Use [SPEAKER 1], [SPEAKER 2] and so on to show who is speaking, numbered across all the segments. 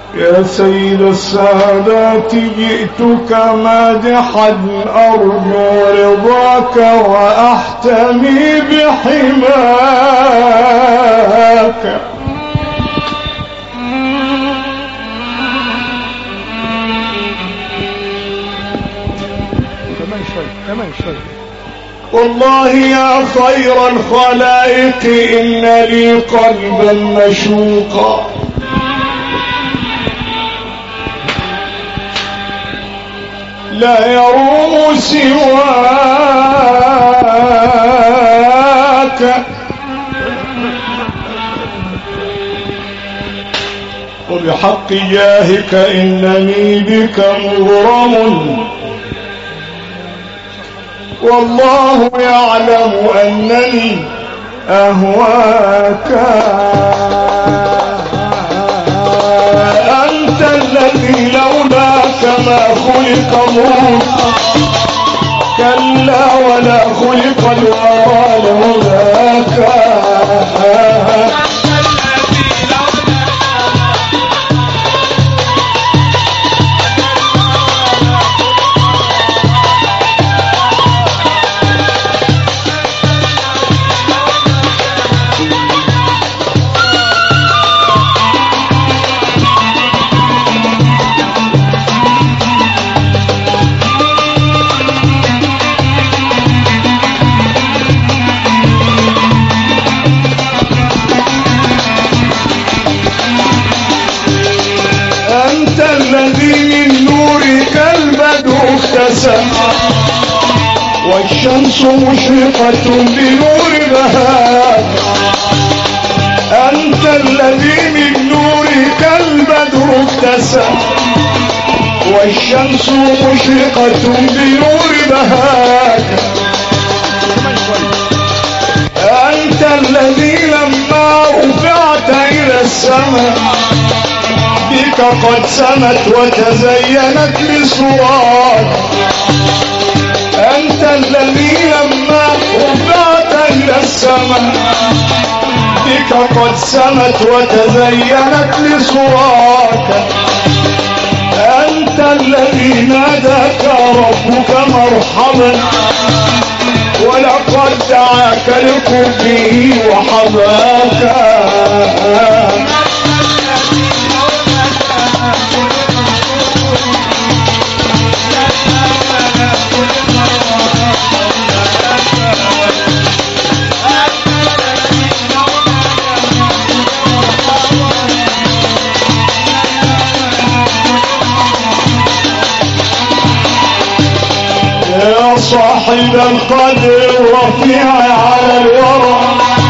[SPEAKER 1] يا سيد السادات جئتك مادحا أرجو رضاك وأحتمي بحماك
[SPEAKER 2] كمان شوي كمان شوي
[SPEAKER 1] والله يا خير الخلائق إن لي قلبا مشوقا لا يروم سواك وبحق جاهك إنني بك مغرم والله يعلم أنني أهواك أنت الذي لولاك ما خلق موسى كلا ولا خلق الورى لولاك أنت الذي من نورك البدر اكتسم والشمس مشرقة بنور بهاك أنت الذي من نورك البدر اكتسم والشمس مشرقة بنور بهاك أنت الذي لما رفعت إلى السماء بك قد سمت وتزينت بصراك أنت الذي لما رفعت إلى السماء بك قد سمت وتزينت لصراك أنت الذي ناداك ربك مرحبا ولقد دعاك لقربه وحباك يا صاحب القدر الرفيع على الورى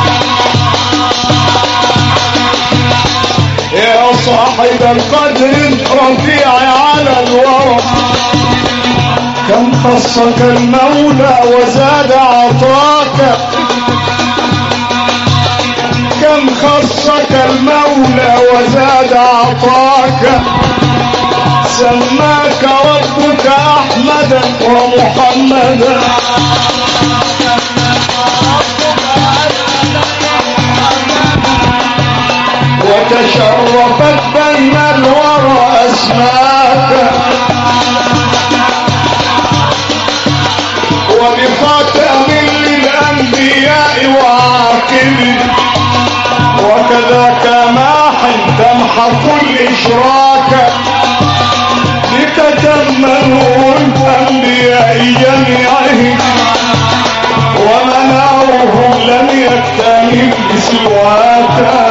[SPEAKER 1] يا صاحب القدر الرفيع على الورى كم خصك المولى وزاد عطاك كم خصك المولى وزاد عطاك سماك ربك احمدا ومحمدا وتشرفت بين الورى اسماك وبخاتم للانبياء وعاقب وكذاك ماح تمحق الاشراك لتتمنوا الأنبياء جميعهم ومنارهم لم يكتمل بسواك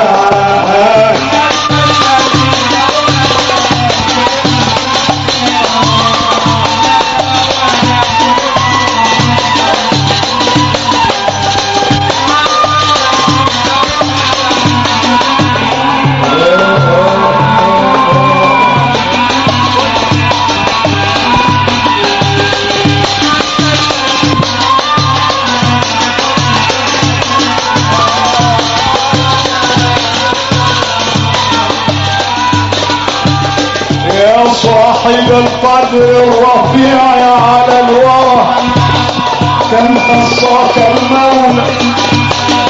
[SPEAKER 1] يا صاحب القدر الرفيع على الورى كم خصاك المولى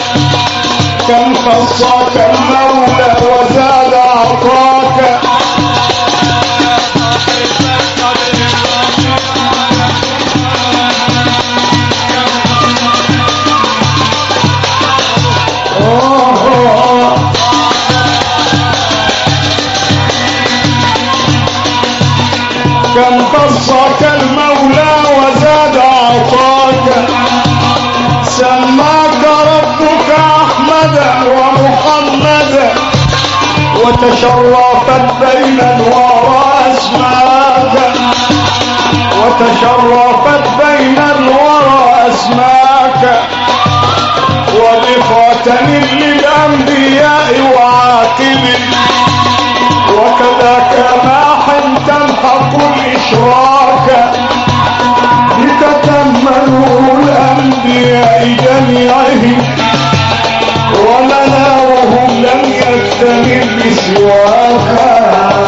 [SPEAKER 1] كم خصاك المولى وزاد عطاك كم خصك المولى وزاد عطاك سماك ربك احمدا ومحمدا وتشرفت بين الورى اسماك وتشرفت بين الورى اسماك وبخاتم للانبياء وعاقب وكذاك ماح تمحق الاشراك لتتمنوا الانبياء جميعهم ومنارهم لم يكتمل بسواك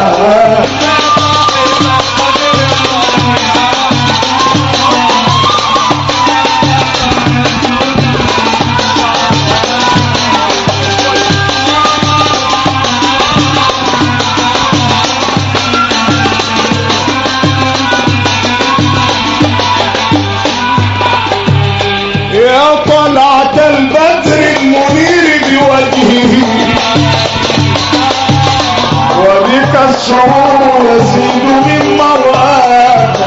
[SPEAKER 1] يا طلعة البدر المنير بوجهه وبك السرور يزيد من مرآك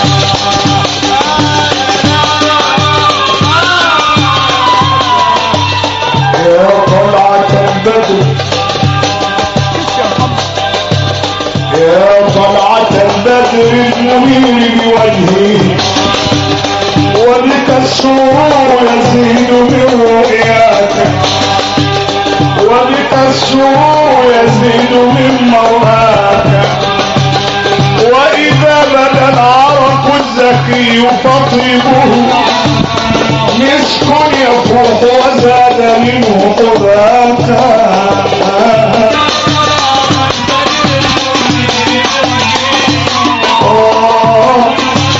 [SPEAKER 1] يا طلعة البدر يا طلعة البدر المنير بوجهه وبك السرور يزيد من رؤياك وبك السرور يزيد من مرآك وإذا بدا العرق الزكي فاطلبه مسك يفوح وزاد منه قباتا آه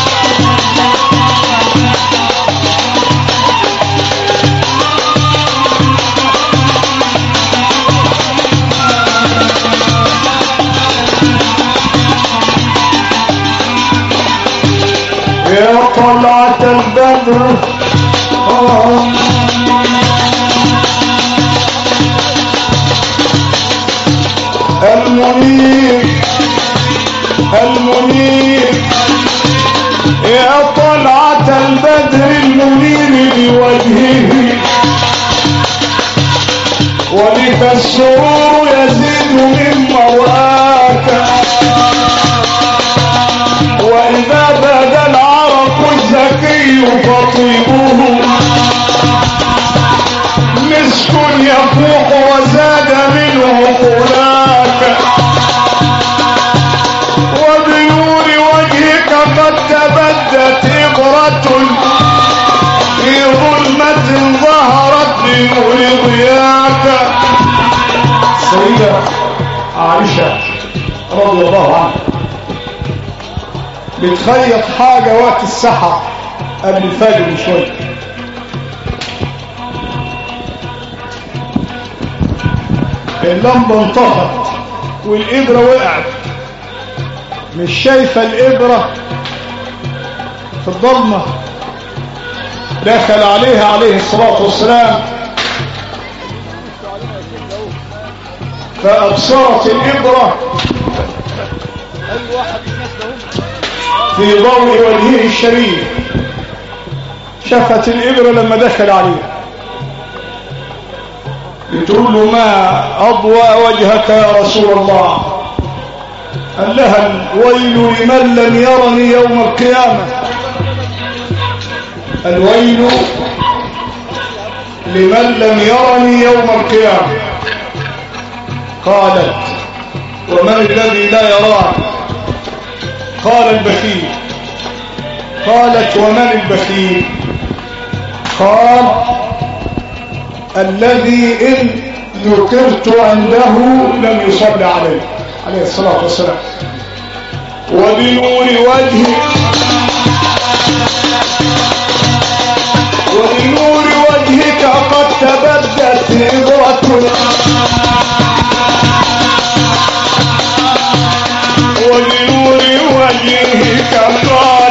[SPEAKER 1] يا طلعة البدر آه. المنير المنير يا طلعة البدر المنير بوجهه وبك السرور يزيد من مرآك وإذا بدا العرق الزكي فطيبه مسك يفوح وزاد منه قلاك وبنور وجهك قد تبدت إبرة في ظلمة ظهرت بنور ضياك سيدة عائشة رضي الله عنها بتخيط حاجة وقت السحر قبل الفجر بشوية اللمبة انطفت والإبرة وقعت مش شايفة الإبرة في الضلمة دخل عليها عليه الصلاة والسلام فأبصرت الإبرة في ضوء وجهه الشريف شافت الإبرة لما دخل عليه بتقول له ما أضوى وجهك يا رسول الله قال لها الويل لمن لم يرني يوم القيامة الويل لمن لم يرني يوم القيامة قالت ومن الذي لا يراك قال البخيل قالت ومن البخيل قال الذي إن ذكرت عنده لم يصل عليه عليه الصلاة والسلام وبنور وجهه وبنور وجهك قد تبدت عبرة وبنور وجهك قد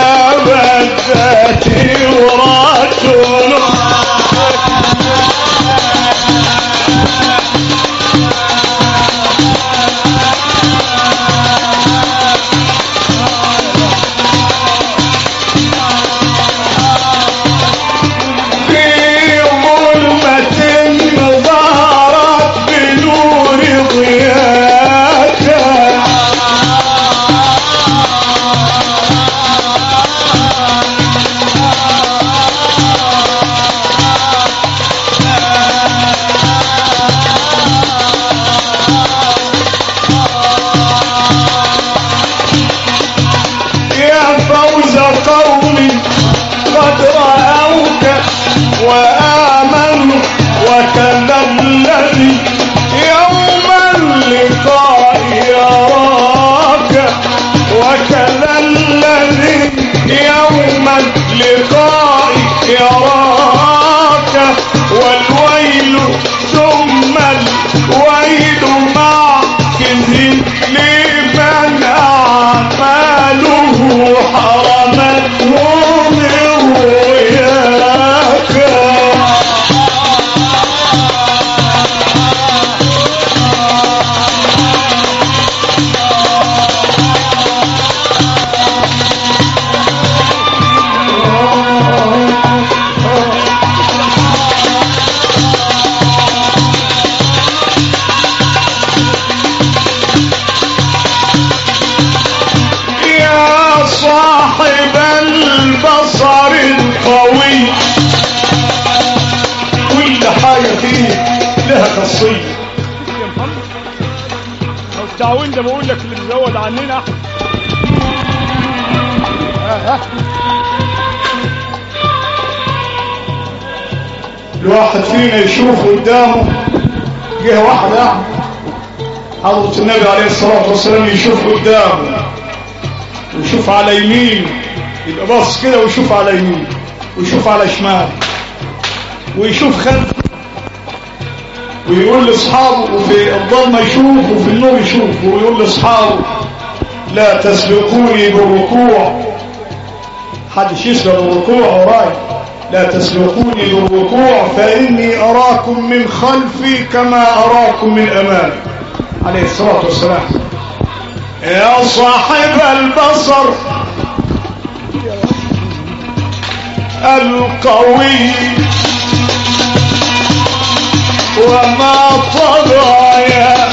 [SPEAKER 1] تبدت عبرة لمن أعماله حرمته من رؤياك يا صاحب البصر القوي كل حاجة فيه لها قصية
[SPEAKER 2] يا محمد لو التعاون ده بقول لك اللي مزود عننا احنا ها ها
[SPEAKER 1] الواحد فينا يشوف قدامه جه واحد أعمى حضرة النبي عليه الصلاة والسلام يشوف قدامه ويشوف على يمين يبقى باص كده ويشوف على يمين ويشوف على شمال ويشوف خلفه ويقول لاصحابه وفي الضلمه يشوف وفي النور يشوف ويقول لاصحابه لا تسبقوني بالركوع حدش يسبق الركوع وراي لا تسبقوني بالركوع فإني أراكم من خلفي كما أراكم من أمامي عليه الصلاة والسلام يا صاحب البصر القوي وما طغى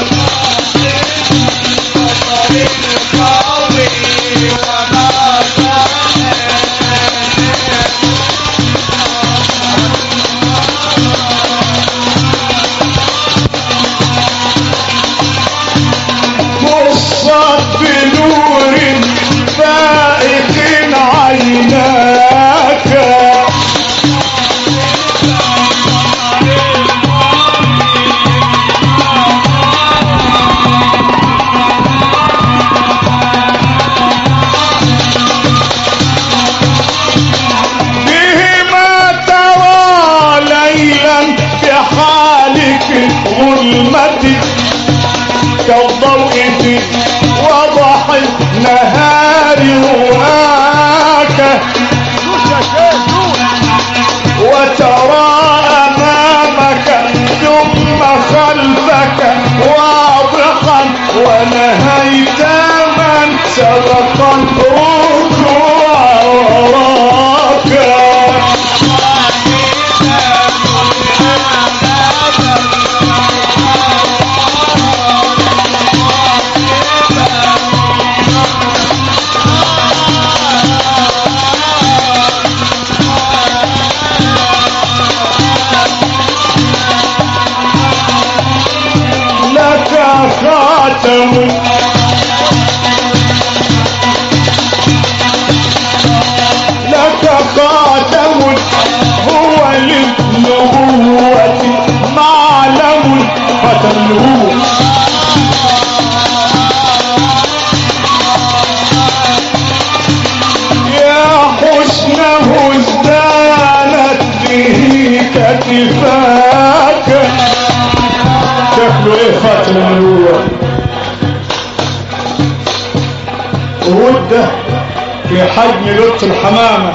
[SPEAKER 1] مصت بنور فائق عيناك بهما ترى ليلا بحالك ظلمتك كالضوء في وضح النهار رؤاك
[SPEAKER 2] شوف يا شيخ شوف
[SPEAKER 1] وترى أمامك ثم خلفك واضحا ونهيت من سبق الركوع وراك لك خاتم لك خاتم هو للنبوة معلم خاتم النبوة يا حسنه ازدانت به كتفاك شكله ايه خاتم النبوة وده في حجم لط الحمامة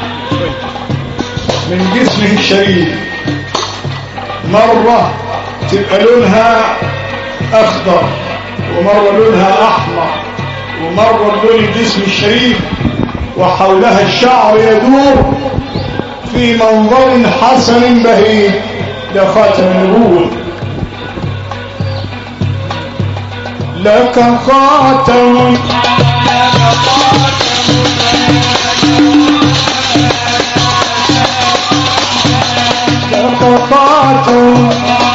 [SPEAKER 1] من جسمه الشريف مرة تبقى لونها أخضر ومرة لونها أحمر ومرة لون الجسم الشريف وحولها الشعر يدور في منظر حسن بهيج ده خاتم النبوة لك خاتم لك خاتم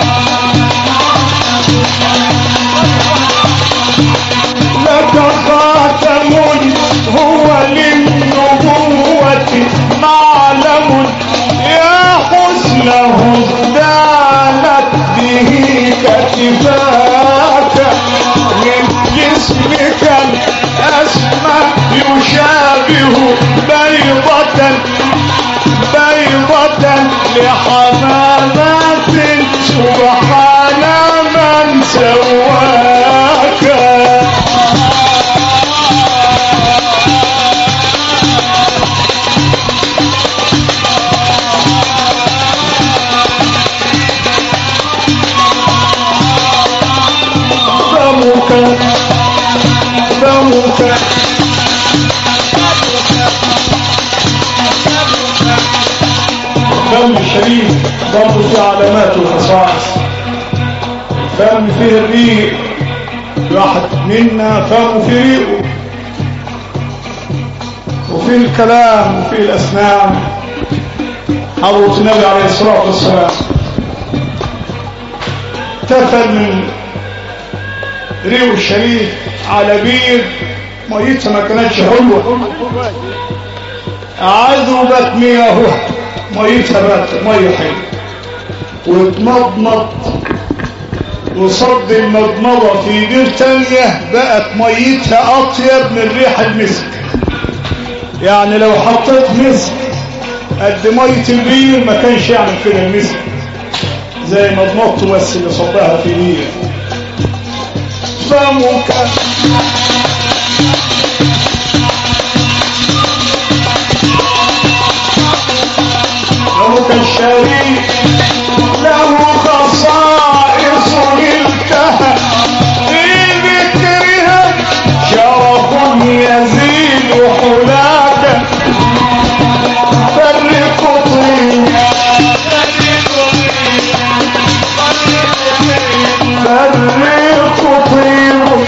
[SPEAKER 1] لك خاتم هو للنبوة معلم يا حسنه ازدانت به كتفاك من جسمك الأسمى يشابه بيضة بيضة لحمامات سبحان من سواك فم فيه الريق واحد منا فم في ريقه وفي الكلام وفي الأسنان حضرة النبي عليه الصلاة والسلام تفل من ريو الشريف على بير ميتها ما كانتش حلوة عذبت مياهها ميتها بقت مية حلوة واتمضمض وصد المضمضة في بير تانية بقت ميتها أطيب من ريح المسك يعني لو حطيت مسك قد مية البير ما كانش يعمل كده المسك زي مضمضته بس اللي صبها في بير فمك فمك الشريف له خصائص التهى في ذكرها شرف يزيد حلاك فرق طيب فرق طيب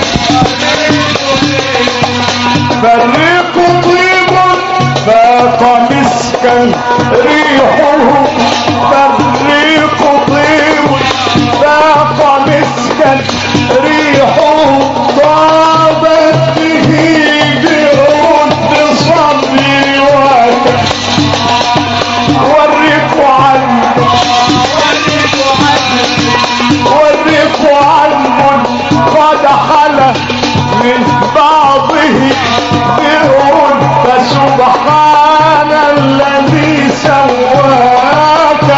[SPEAKER 1] فرق طيب فاق مسكا ريحه فرق طيب فاق مسكا ريحه طابت به برد صبي وك ورق عنه ورق عنه قد خلى من بعضه بئر فسبحان الذي سواك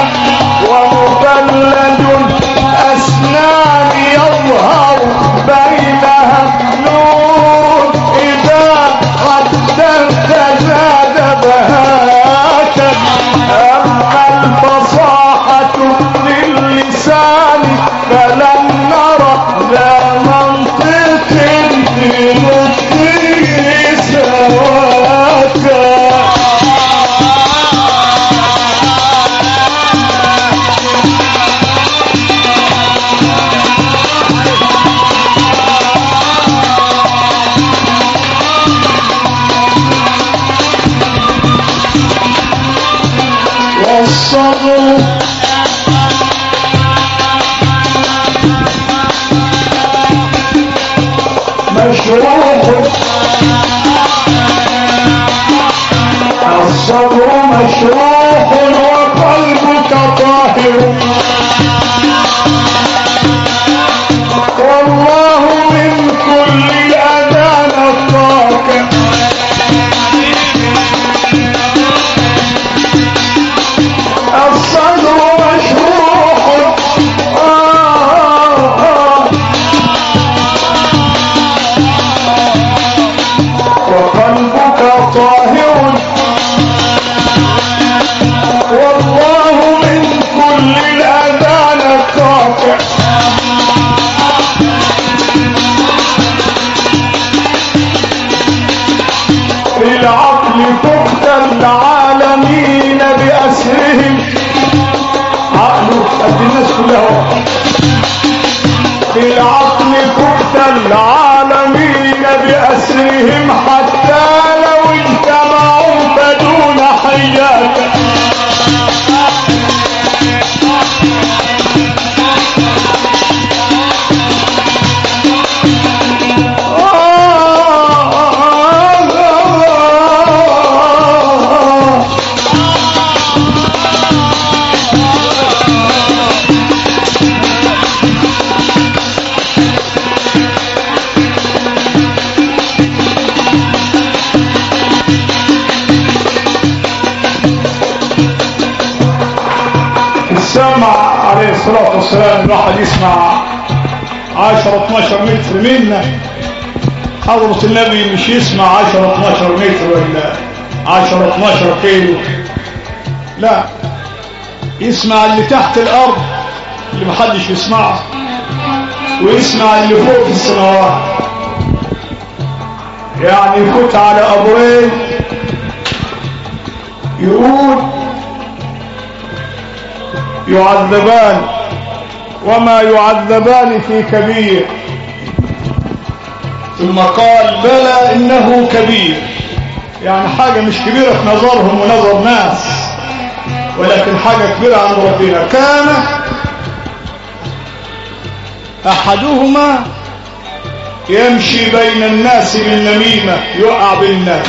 [SPEAKER 1] ومبلد أسنان يظهر بينها نور إذا قدرت زاد بهاك أما الفصاحة للسان فلم نرى لا منطق في نطقه سواك والصبر مشروح الصبر مشروح وقلبك طاهر والله من كل الأذى نقاك الصدر مشروح آه آه وقلبك طاهر والله من كل الأذى نقاك بالعقل تقتل العالمين بأسرهم عقله قد الناس كلها بالعقل تقتل العالمين بأسرهم حتى لو اجتمعوا بدون حياك السمع عليه الصلاة والسلام الواحد يسمع 10 12 متر منا حضرة النبي مش يسمع 10 12 متر ولا 10 12 كيلو لا يسمع اللي تحت الأرض اللي محدش يسمعه ويسمع اللي فوق في السماوات يعني يفوت على أبوين يقول يعذبان وما يعذبان في كبير ثم قال بلى إنه كبير يعني حاجة مش كبيرة في نظرهم ونظر ناس ولكن حاجة كبيرة عند ربنا كان أحدهما يمشي بين الناس بالنميمة يقع بالناس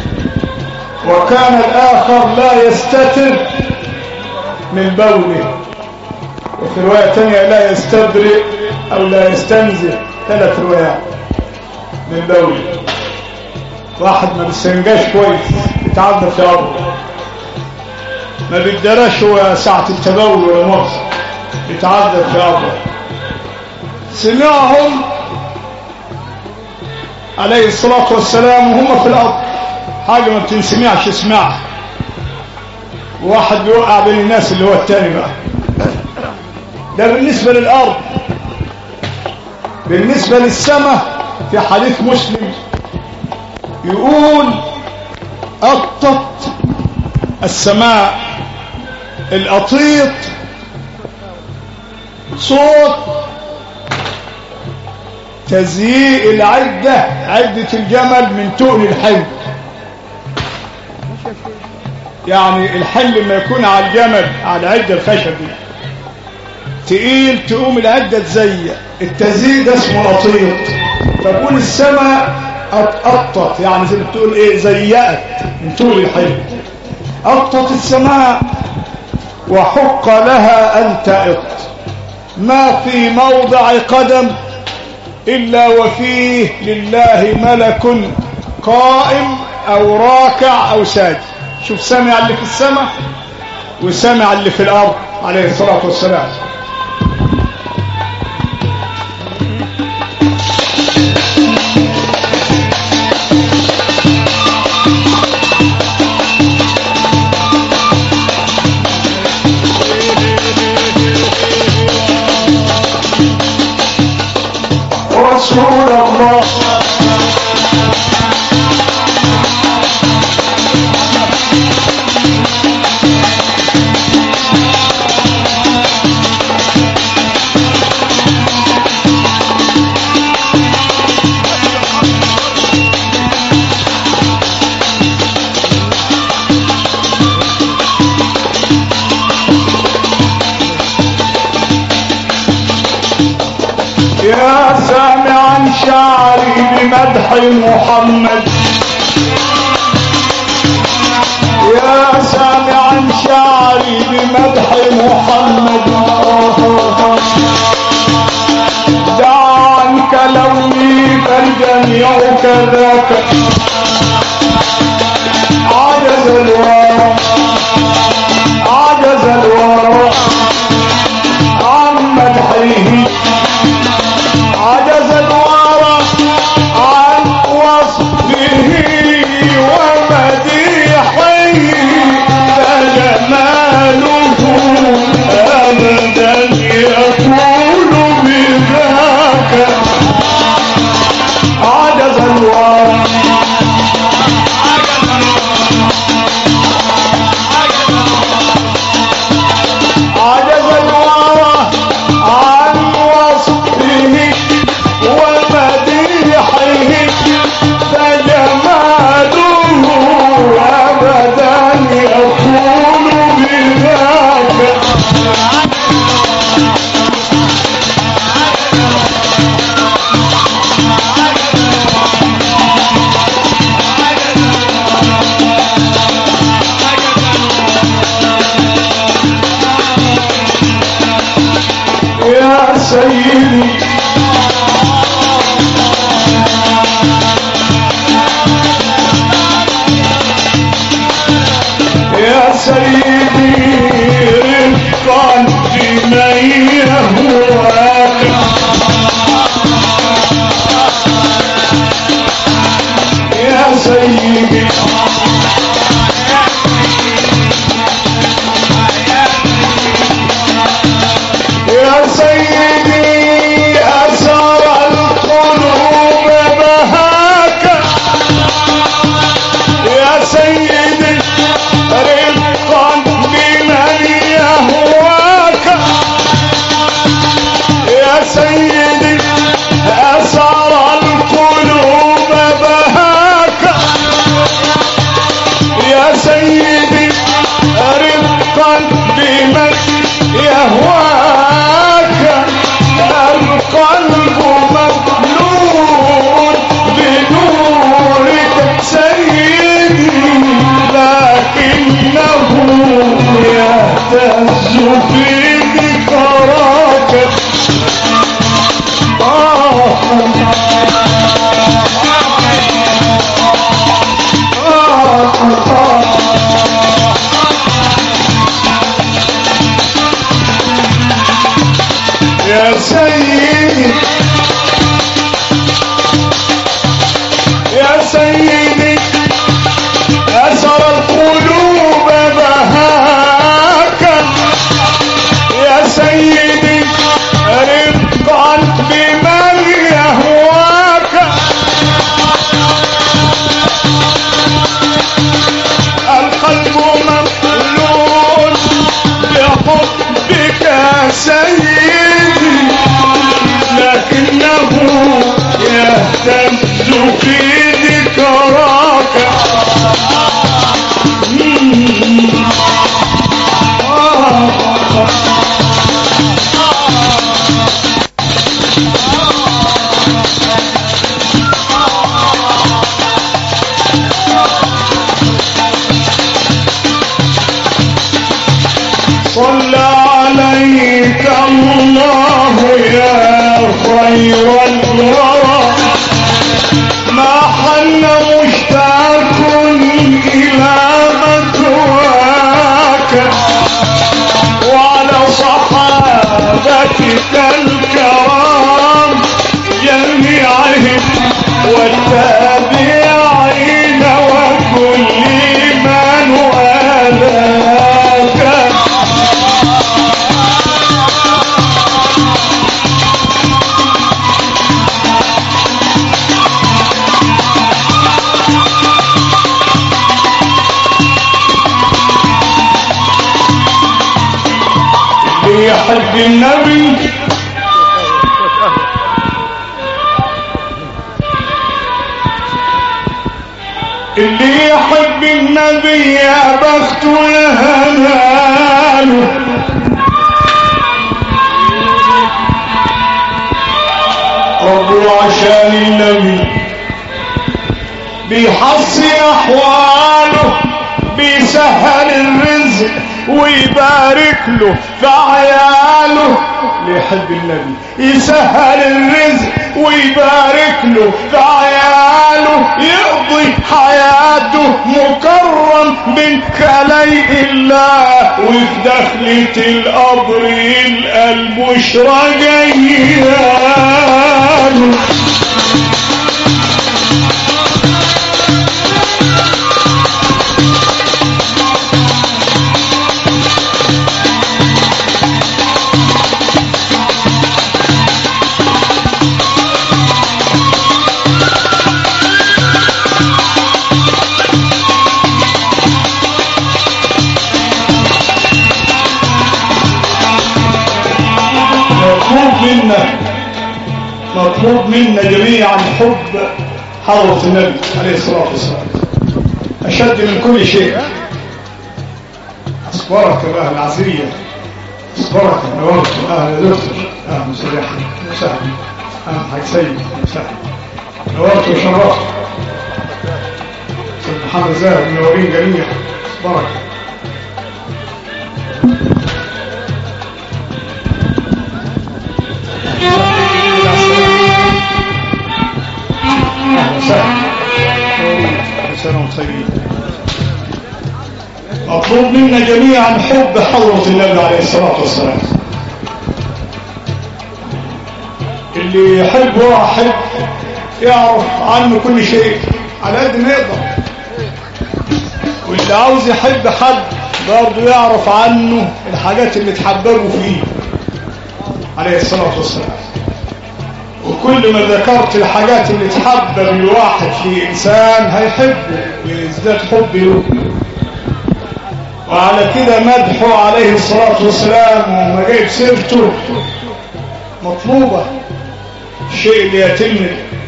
[SPEAKER 1] وكان الآخر لا يستتر من بوله وفي رواية تانية لا يستبرئ أو لا يستنزه ثلاث روايات من بوله واحد ما بيستنجاش كويس يتعذب في أرضه ما بيدراش هو ساعة التبول ولا مؤاخذة يتعذب في أرضه سمعهم عليه الصلاة والسلام وهم في الأرض حاجة ما بتنسمعش اسمعها وواحد بيوقع بين الناس اللي هو التاني بقى ده بالنسبة للأرض بالنسبة للسماء في حديث مسلم يقول أطت السماء الأطيط صوت تزييء العدة عدة الجمل من تؤل الحل يعني الحل لما يكون على الجمل على العدة الخشبي تقيل تقوم العدة تزيق التزييء ده اسمه أطيط فقول السماء أطت يعني زي ما بتقول ايه زيقت من طول الحل أطت السماء وحق لها أن تأط ما في موضع قدم إلا وفيه لله ملك قائم أو راكع أو ساجد شوف سامع اللي في السماء وسامع اللي في الأرض عليه الصلاة والسلام رسول الله يا سامعا شعري بمدح محمد يا سامعا شعري بمدح محمد دع عنك لوني فالجميع كذاك عجز الورى عجز الورى عن مدحه عجز الورى عن وصفه ومديحه فجماله أبدا يكون بذاك عجز الورى عجز الورى عن وصفه ومديحه فجماله أبدا يكون بذاك سيدي أسر القلوب بهاك يا سيدي رفقا بمن يهواك القلب مملول بحبك يا سيدي لكنه يهتز في ذكراك صلى عليك الله يا خير الورى ما حل مشتاق إلى مثواك وعلى صحابتك الكرام جميعهم والتابعين وكل من والاك اللي يحب النبي اللي يحب النبي يا بخت يا هلاله ربه عشان النبي بيحصي احواله بيسهل الرزق ويبارك له في عياله ليحب النبي يسهل الرزق ويبارك له في عياله يقضي حياته مكرم من خليق الله وفي دخلة القبر يلقى البشرى جياله مطلوب منا مطلوب منا جميعا حب حضرة النبي عليه الصلاة والسلام أشد من كل شيء أصبرك الله العزية أصبرك نورك أهلا يا دكتور أهلا وسهلا وسهلا أهلا حاج سيد وسهلا نورت وشرفت سيد محمد زاهد منورين جميعا أصبرك أهلا وسهلا كل سنة وانتم طيبين مطلوب منا جميعا حب حضرة النبي عليه الصلاة والسلام اللي يحب واحد يعرف عنه كل شيء على قد ما يقدر واللي عاوز يحب حد برضه يعرف عنه الحاجات اللي تحببه فيه عليه الصلاة والسلام وكل ما ذكرت الحاجات اللي تحبب الواحد في إنسان هيحبه ويزداد حب له وعلى كده مدحه عليه الصلاة والسلام وما جايب سيرته مطلوبة الشيء اللي يتم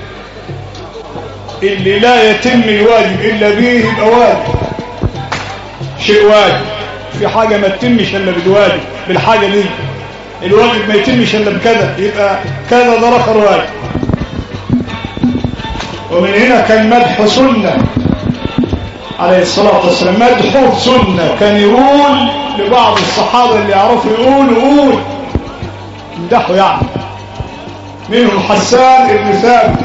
[SPEAKER 1] اللي لا يتم الواجب إلا به يبقى واجب شيء واجب في حاجة ما تتمش إلا بالواجب بالحاجة دي الواجب ما يتمش إلا بكذا يبقى كذا ده رخر واجب ومن هنا كان مدح سنة عليه الصلاة والسلام مدحه سنة كان يقول لبعض الصحابة اللي يعرفوا يقولوا قول امدحوا يعني منهم حسان ابن ثابت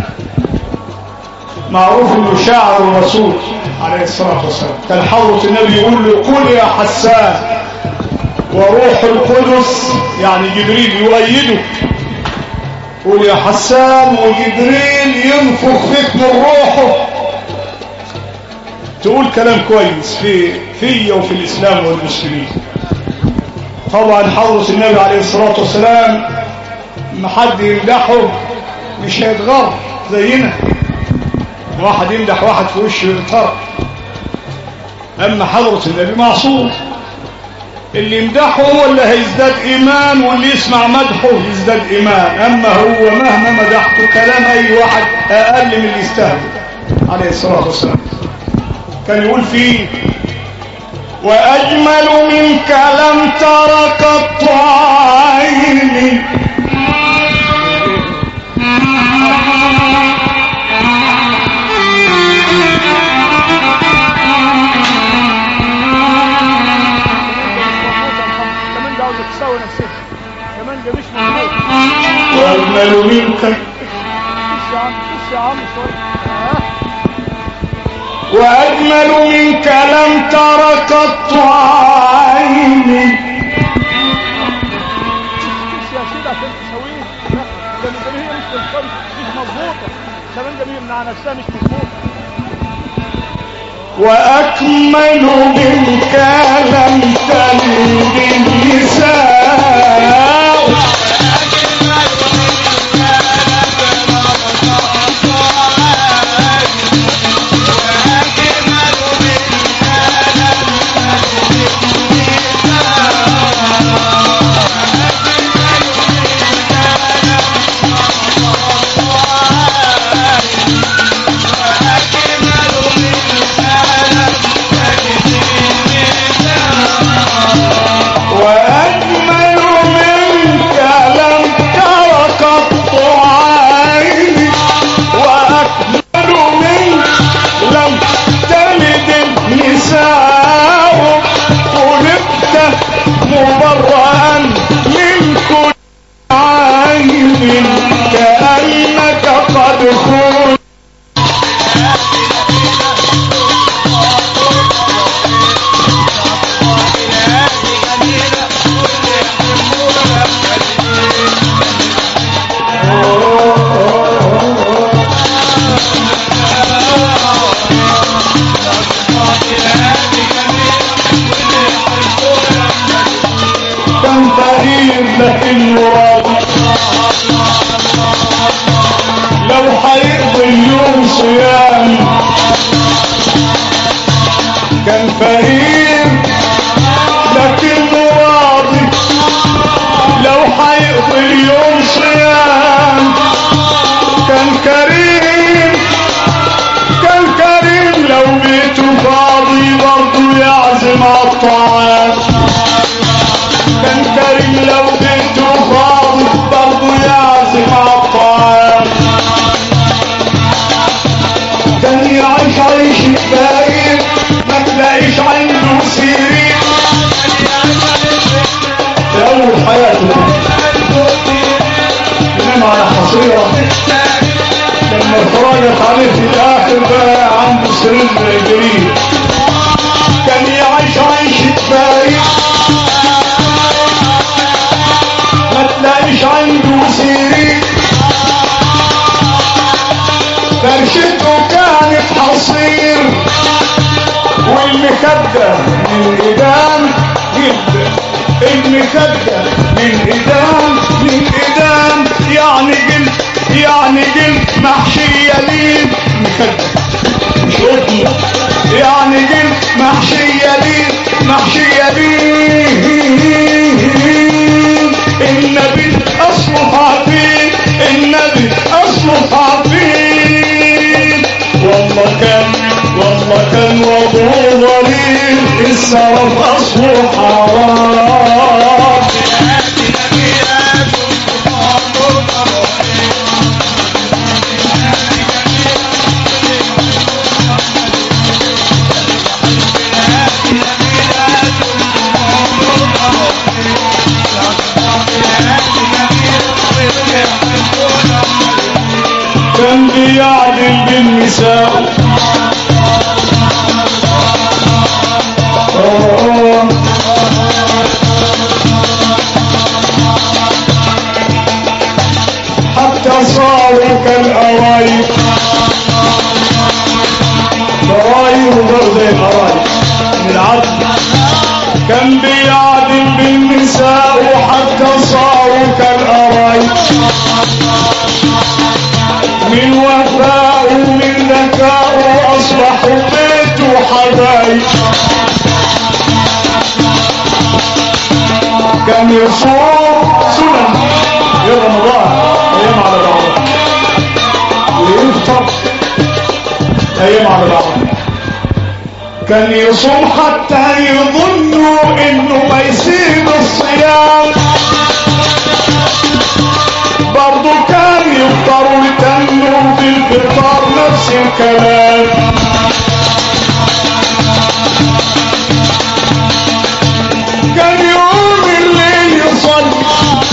[SPEAKER 1] معروف انه شاعر الرسول عليه الصلاة والسلام كان حضرة النبي يقول له قل يا حسان وروح القدس يعني جبريل يؤيده قول يا حسان وجبريل ينفخ فيك من روحه تقول كلام كويس في في وفي الإسلام والمسلمين طبعا حضرة النبي عليه الصلاة والسلام ما حد يمدحه مش هيتغر زينا واحد يمدح واحد في وشه يغتر أما حضرة النبي معصوم اللي يمدحه هو اللي هيزداد إيمان واللي يسمع مدحه يزداد إيمان أما هو مهما مدحته كلام أي واحد أقل من اللي يستهدف عليه الصلاة والسلام كان يقول فيه وأجمل منك لم تر قط عيني
[SPEAKER 2] كمان ده عاوزة تساوي نفسها كمان ده مش مظبوط
[SPEAKER 1] وأجمل منك
[SPEAKER 2] خش يا عم خش يا عم شوية آه.
[SPEAKER 1] وأجمل منك لم تر قط عيني
[SPEAKER 2] خش يا سيدي عشان تساويه لا ده ده هي مش بالفرق مش مظبوطة كمان ده مع نفسها مش مظبوطة
[SPEAKER 1] وأكمل منك لم تلد النساء وأجمل منك لم تر قط عيني وأكمل منك لم تلد النساء خلقت مبرأ من كل عين كأنك قد خلقت كان فقير لكنه راضي لو هيقضي اليوم صيام كان فقير لكنه راضي لو هيقضي اليوم صيام كان كريم كان كريم لو بيته فاضي برضه يعزم على الطعام كان كريم لو بيته فاضي برضه يعزم على الطعام كان يعيش عيش الفقير ما تلاقيش عنده سرير في أول حياته ينام على حصيرة لما اتفرجت عليه في الآخر بقى عنده سرير جديد كان يعيش عيش الفقير ما تلاقيش عنده سرير فرشته كانت حصير والمخدة من إيدان جدا المخدة من إيدان من إيدان يعني جلد يعني جلد محشية لين مخدة مش قطن يعني جلد محشية لين محشية لين النبي أصله عارفين النبي أصله عارفين والله كان والله كان وضوء ظليل السرف أصله حرام كان بيعدل بالنساء آه. حتى القرايب من العدل كان بيعدل بالنساء وحتى صاروا كالقرايب من وفاء ومن ذكاء أصبحوا بيت وحبايب كان يصوم سنن يا رمضان أيام على بعضها ويفطر أيام على بعضها كان يصوم حتى يظنوا انه ما يسيب الصيام برضو كان يفطر ويتنوا في الفطار نفس الكلام كان يقوم الليل يصلي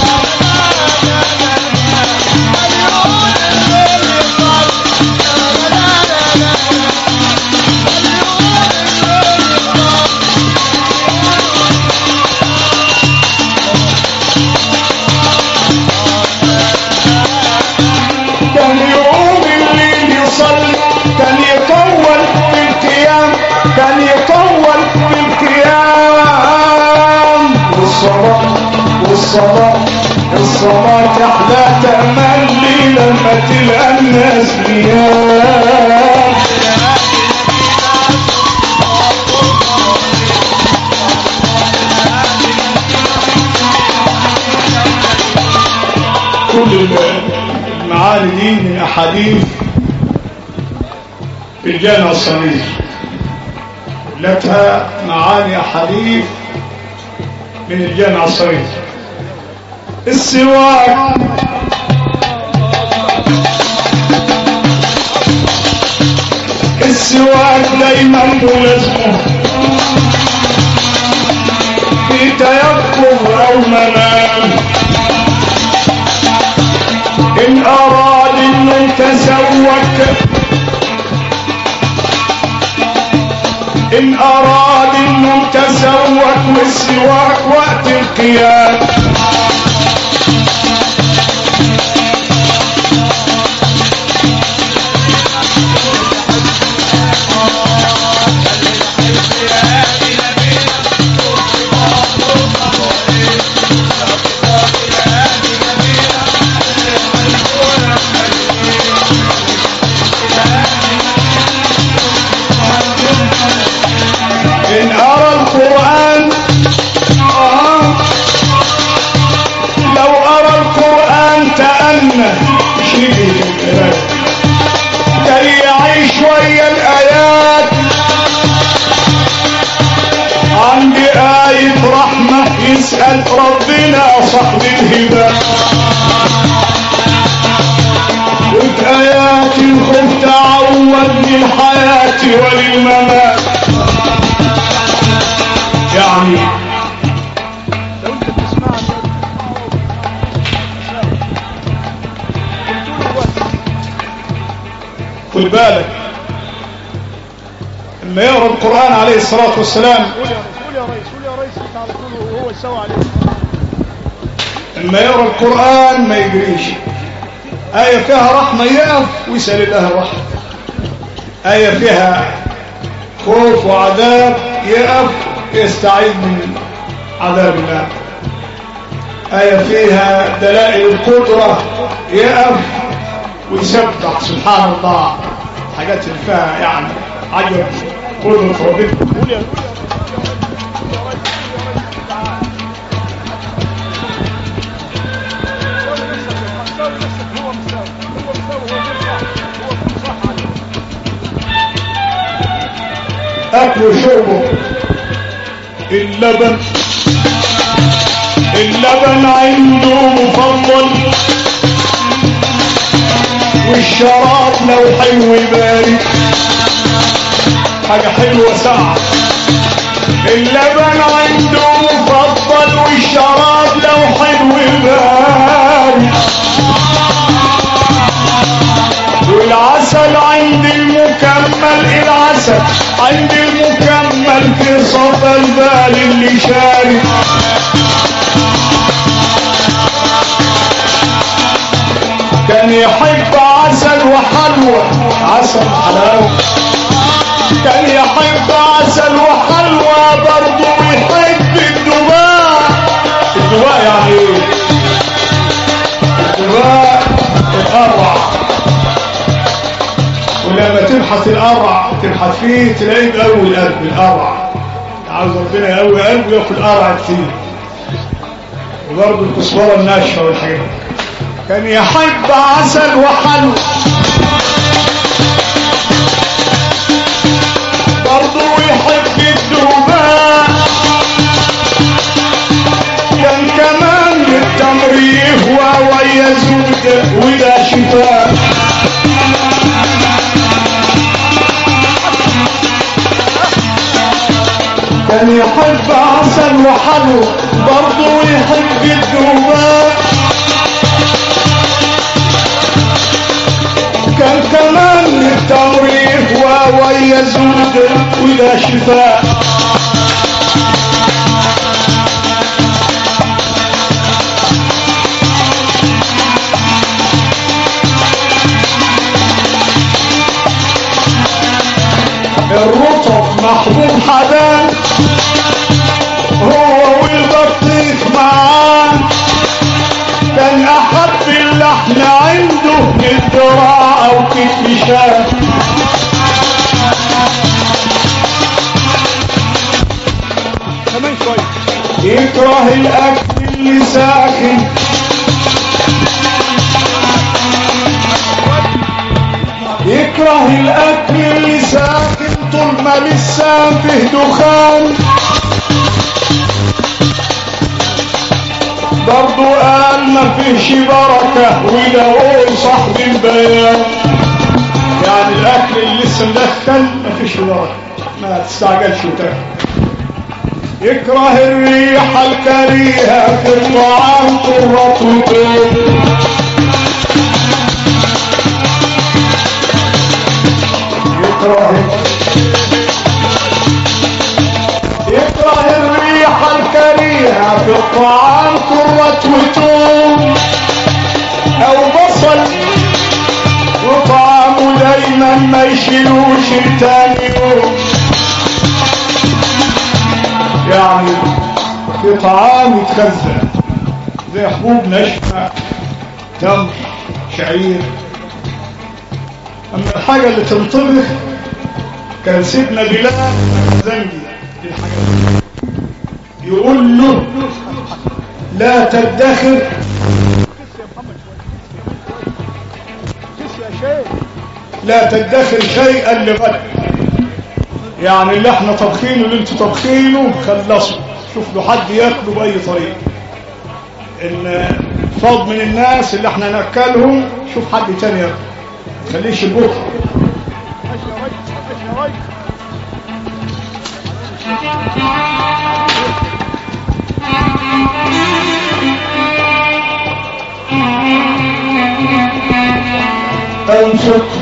[SPEAKER 1] كان يقوم الليل يصلي كان يطول في القيام كان يطول في القيام والصلاة والصلاة الصلاة أحلى تملي لما تلقى الناس نيام كل المعاني دي من أحاديث في الجامع الصغير لتها معاني أحاديث من الجامع الصغير السواك السواك دايما ملازمه في تيقظ أو منام إن أراد إنه يتزوج إن أراد إنه يتزوج والسواك وقت القيام إن أرى القرآن آه لو أرى القرآن تأنى شيء كي يعيش ويا الآيات عندي آية رحمة يسأل ربنا صاحب الهبة وفي آيات الخوف تعود للحياة وللممات يعني
[SPEAKER 2] لو انت بتسمعني
[SPEAKER 1] خد بالك لما يقرا القران عليه الصلاه والسلام
[SPEAKER 2] قول يا ريس قول يا ريس قول يا ريس انت على طول وهو يسوي عليك
[SPEAKER 1] لما يقرا القران ما يجريش ايه فيها رحمه يقف ويسال الله رحمه ايه فيها خوف وعذاب يقف يستعيذ من عذاب الله آية فيها دلائل القدرة يقف ويسبح سبحان الله حاجات اللي فيها يعني عجب قدرة ربنا
[SPEAKER 2] قول يا
[SPEAKER 1] أكل وشربه اللبن اللبن عنده مفضل والشراب لو حلو بارد حاجة حلوة ساعة اللبن عنده مفضل والشراب لو حلو بارد والعسل عند المكمل العسل عند المكمل في صفى البال اللي شارب كان يحب عسل وحلوى عسل حلاوة كان يحب تبحث القرع تبحث فيه تلاقيه بأول قلب القرع عاوز ربنا يقوي قلبه ياكل قرع كتير وبرضه الكسوره الناشفه والحاجات دي. كان يحب عسل وحلو برضه يحب الدوبان كان كمان التمر يهوى ويزود ولا شفاء كان يحب عسل وحلو برضه يحب الدوبان كان كمان التمر يهوى ويزود ولا شفاء الرطب محبوب حدان هو والبطيخ معاه كان احب اللحم عنده من الذراع او كتف شاه
[SPEAKER 2] كمان شويه
[SPEAKER 1] يكره الاكل اللي ساخن يكره الاكل اللي ساخن طول ما لسه فيه دخان برضو قال ما فيهش بركة ولو صاحب البيان يعني الاكل اللي لسه مدخن ما فيش بركة ما تستعجلش وتاكل يكره الريحة الكريهة في الطعام قرة البيت يكره يكره الريحة الكريهة في الطعام قرة وتوم أو بصل وطعامه دايما ما يشيلوش تاني يوم يعني في طعام يتخزن زي حبوب ناشفة تمر شعير أما الحاجة اللي تنطبخ كان سيدنا بلال زنجي الحاجة يقول له لا تدخر
[SPEAKER 2] كس يا محمد شويه كس يا شيخ
[SPEAKER 1] لا تدخر شيئا لغد يعني اللي احنا طبخينه اللي انتوا طبخينه خلصوا شوف له حد ياكله باي طريقه ان فاض من الناس اللي احنا ناكلهم شوف حد تاني ياكل ما تخليش بكره
[SPEAKER 2] ماشي يا ريس ماشي يا ريس
[SPEAKER 1] انفق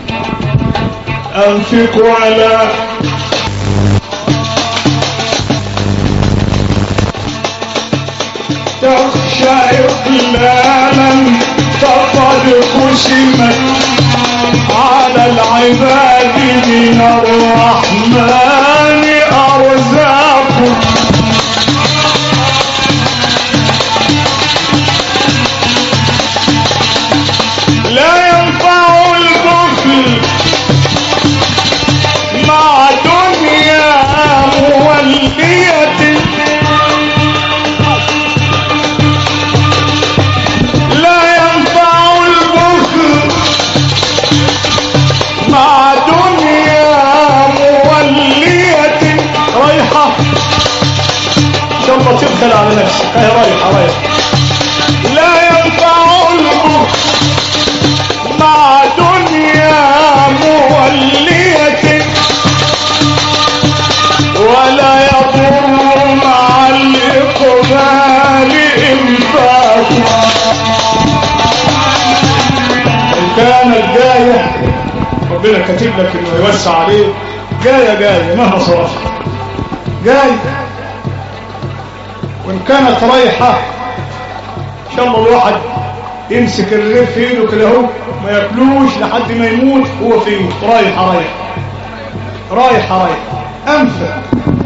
[SPEAKER 1] انفق على تخشى إقلالا فقد قسمت على العباد من الرحمن أرزاق لا ينفع البخل مع دنيا مولية لا ينفع البخل مع دنيا مولية رايحة ان شاء الله تبخل على نفسك هي رايحة رايحة لا ينفع البخل مع دنيا مولية ولا يضر مع الإقبال إنفاق إن كانت جاية ربنا كاتب لك إنه يوسع عليك جاية جاية مهما صرفت جاية وإن كانت رايحة إن شاء الله الواحد يمسك الرغيف في ايده كده اهو ما ياكلوش لحد ما يموت هو في يموت رايح رايح رايح رايح انفع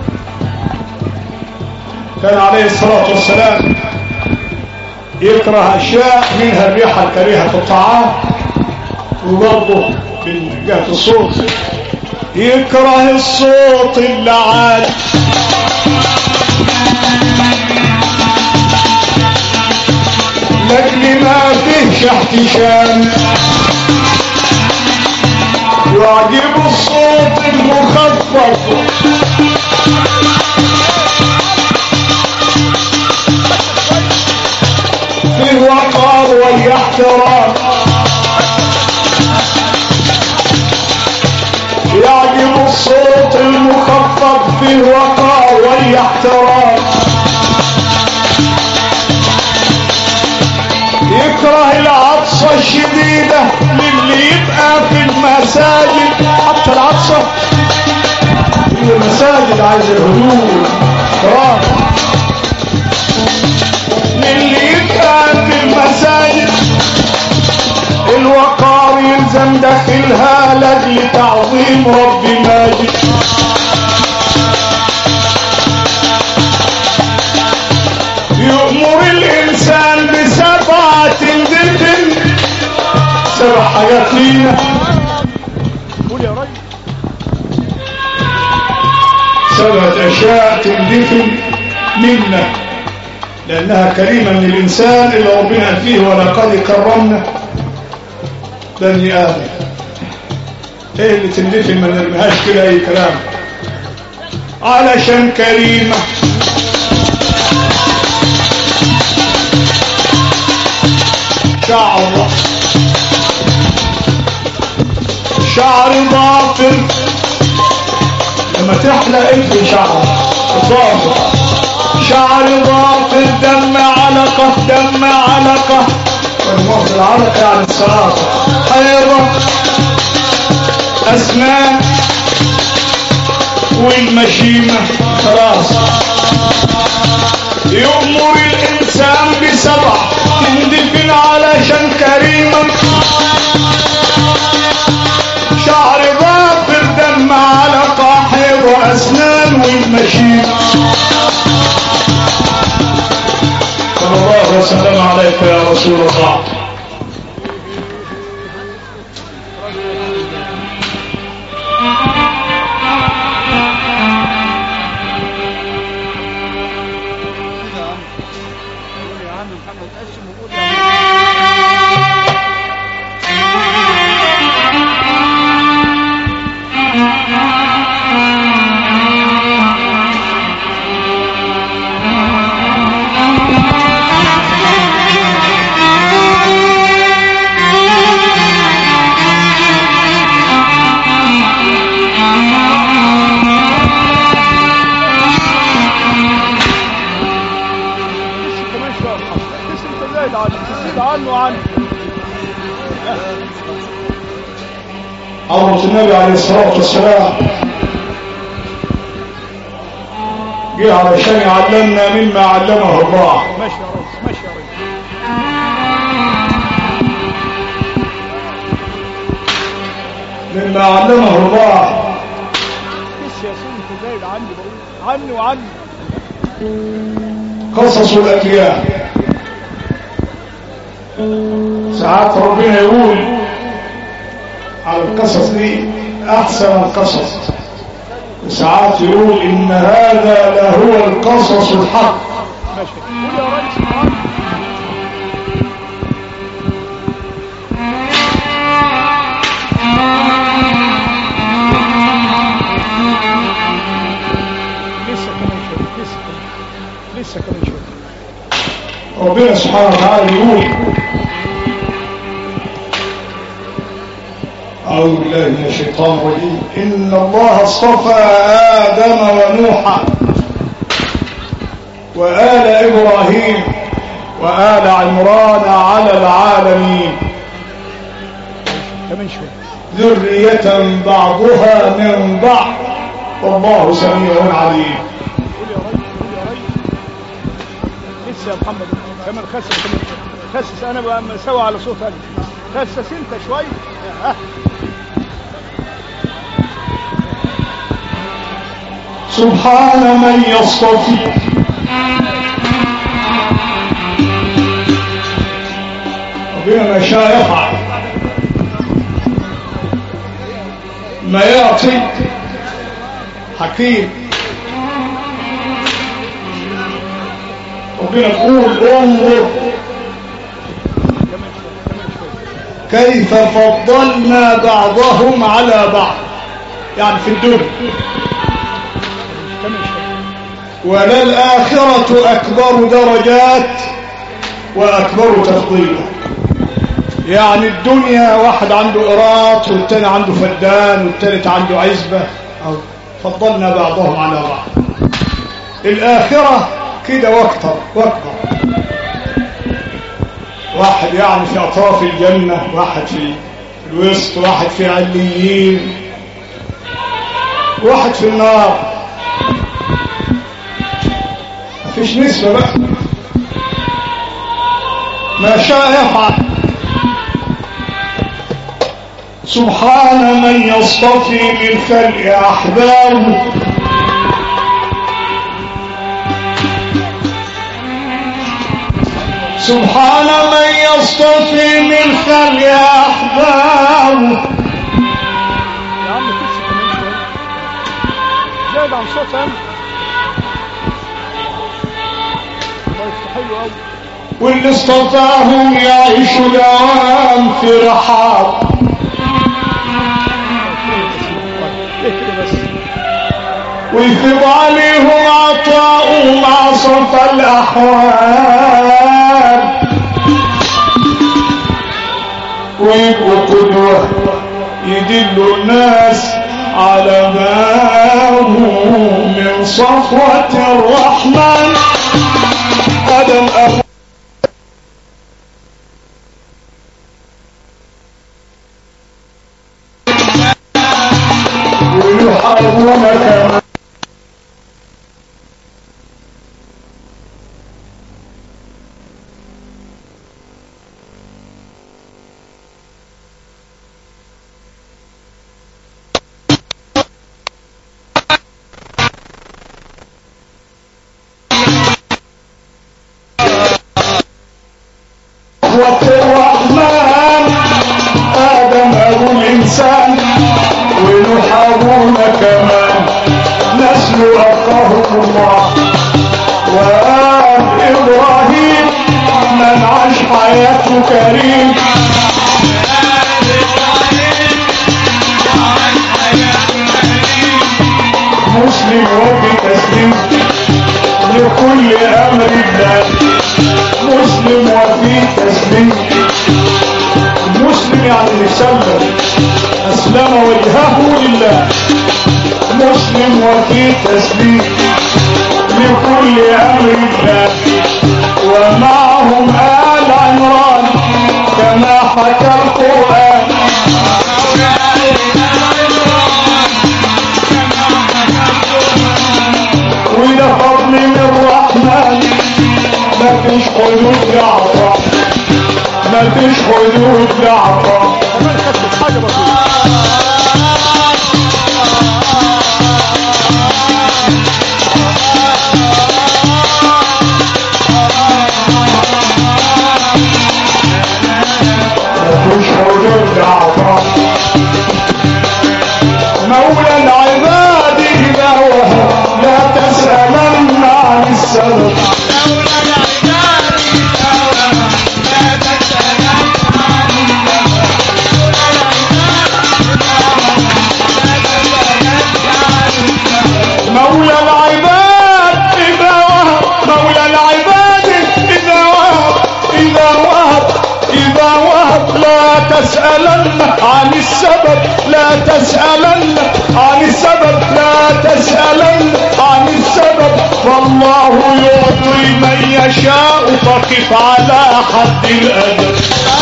[SPEAKER 1] كان عليه الصلاة والسلام يكره أشياء منها الريحة الكريهة في الطعام وبرضه من جهة الصوت يكره الصوت اللي عالي لكن ما فيهش احتشام يعجب الصوت المخفف في الوقار والاحترام يعجب الصوت المخفف في الوقار والاحترام يكره العطسة الشديدة للي يبقى في المساجد حتى العطسة في المساجد عايز الهدوء احترام للي يبقى في المساجد الوقار يلزم داخلها لاجل تعظيم رب ماجد يؤمر الانسان بسبعة دفن سبع حاجات لينا
[SPEAKER 2] قول يا ريس
[SPEAKER 1] سبعة اشياء تندفن منا لانها كريمة من الانسان اللي ربنا فيه ولقد كرمنا بني ادم ايه اللي تندفن ما نرميهاش كده اي كلام علشان كريمه شعر شعر ضافر لما تحلق افرد شعر ضافر شعر ضافر دم علقة دم علقة والموت العلقة يعني الصلاة حيرة أسنان والمشيمة خلاص يؤمر الإنسان بسبع تندفن علشان كريما شعر ضافر دم على قاحر وأسنان والمشيمة صلى الله وسلم عليك يا رسول الله
[SPEAKER 2] قول يا عم محمد قسم وقول يا عم لسه كمان شويه يا محمد لسه انت زايد عنه تزيد عنه وعنه
[SPEAKER 1] عظمة النبي عليه الصلاة والسلام جه علشان يعلمنا مما علمه الله
[SPEAKER 2] ماشي يا ريس ماشي يا ريس
[SPEAKER 1] مما علمه الله
[SPEAKER 2] لسه يا سيدي انت زايد عني بقول عني وعني
[SPEAKER 1] قصص الأنبياء ساعات ربنا يقول على القصص دي أحسن القصص وساعات يقول إن هذا لهو القصص الحق
[SPEAKER 2] ماشي قول يا ريس عني لسه كمان شويه لسه كمان لسه كمان شويه
[SPEAKER 1] ربنا سبحانه وتعالى يقول أعوذ بالله من الشيطان الرجيم إن الله اصطفى آدم ونوحا وآل إبراهيم وآل عمران على العالمين
[SPEAKER 2] كمان شويه
[SPEAKER 1] ذرية بعضها من بعض والله سميع عليم
[SPEAKER 2] قول يا ريس قول يا ريس لسه يا محمد كمان خسس كمان شوية. خسس انا بقى مسوي على صوت انا خسس انت شويه ها
[SPEAKER 1] سبحان من يصطفي ربنا ما شاء يفعل ما يعطي حكيم ربنا يقول انظر كيف فضلنا بعضهم على بعض يعني في الدنيا وللآخرة أكبر درجات وأكبر تفضيلا يعني الدنيا واحد عنده قراط والتاني عنده فدان والتالت عنده عزبة أو فضلنا بعضهم على بعض الآخرة كده واكتر واكبر واحد يعني في أطراف الجنة واحد في الوسط واحد في عليين واحد في النار مفيش نسبة بقى ما شاء يفعل سبحان من يصطفي من خلق أحبابه سبحان من يصطفي من خلق أحبابه
[SPEAKER 2] يا عم كس كمان شوية زاد عن صوت أنا طيب حلو أوي
[SPEAKER 1] واللي اصطفاهم يعيشوا دوام في رحاب
[SPEAKER 2] ليه كده بس
[SPEAKER 1] ويفيض عليهم عطاء مع صف الأحوال ويبقوا قدوة يدلوا الناس على ما هو من صفوة الرحمن قدم أبو ويحاربون كما صفوة الرحمن آدم أبو الإنسان ويحاربون كمان نسل أخاهم الله وآل إبراهيم من عاش حياته كريم مسلم وفي تسليم لكل أمر الله مسلم وفي تسليم مسلم يعني يسلم أسلم وجهه لله مسلم وفي تسليم لكل أمر الله ومعهم آل عمران كما حكى القرآن وده فضل من الرحمن مفيش حدود لعطاء مفيش حدود لعطاء
[SPEAKER 2] كمان خدت حاجة بسيطة
[SPEAKER 1] مفيش حدود لعطاء مولى العباد إذا وهب لا تسألن عن السبب مولى العباد إذا وهب مولى العباد إذا وهب إذا وهب إذا وهب لا تسألن عن السبب لا تسألن عن السبب لا تسألن عن السبب فالله يعطي من يشاء فقف على حد الأدب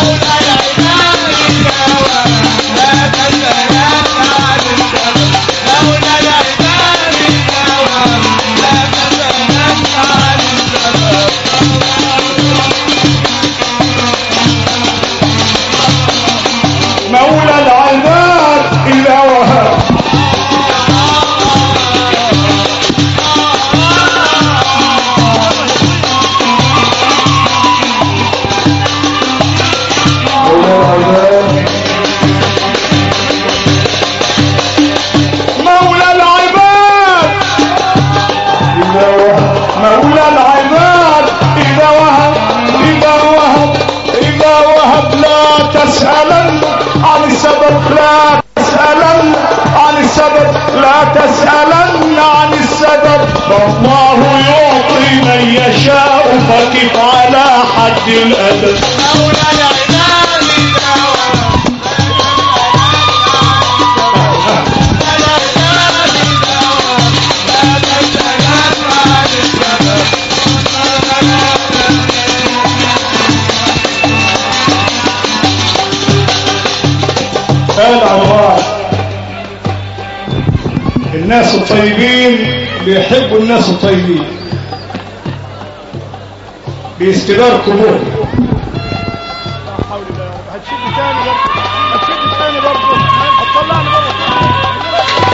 [SPEAKER 1] مولى العباد إذا وهب مولى العباد مولى العباد إذا وهب إذا وهب إذا وهب لا تسألن عن السبب لا تسألن عن السبب لا تسألن عن السبب فالله يعطي من يشاء فكف على حد الأدب
[SPEAKER 3] مولى العباد إذا وهب
[SPEAKER 1] قال عمران الناس الطيبين بيحبوا الناس الطيبين بيستباركوا بهم
[SPEAKER 2] لا حول الله يا رب هتشد تاني برضه هتشد تاني برضه هتطلعني بره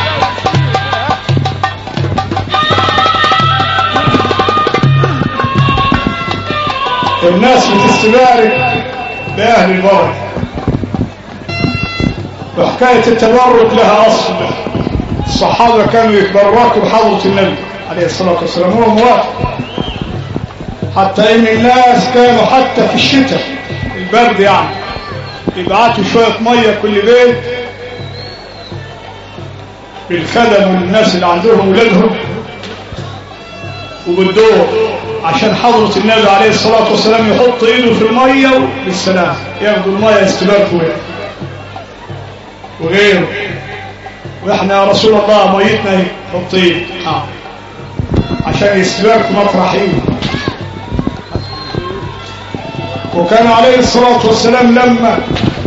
[SPEAKER 1] الناس بتستبارك بأهل البركة وحكاية التبرك لها أصل الصحابة كانوا يتبركوا بحضرة النبي عليه الصلاة والسلام هو موافق حتى إن الناس كانوا حتى في الشتاء البرد يعني يبعتوا شوية مية كل بيت بالخدم والناس اللي عندهم أولادهم وبالدور عشان حضرة النبي عليه الصلاة والسلام يحط ايده في المية بالسلام ياخدوا المية يستباركوا بيها وغيره واحنا يا رسول الله ميتنا اهي حط ايد آه. عشان يستباركوا مطرح ايده وكان عليه الصلاة والسلام لما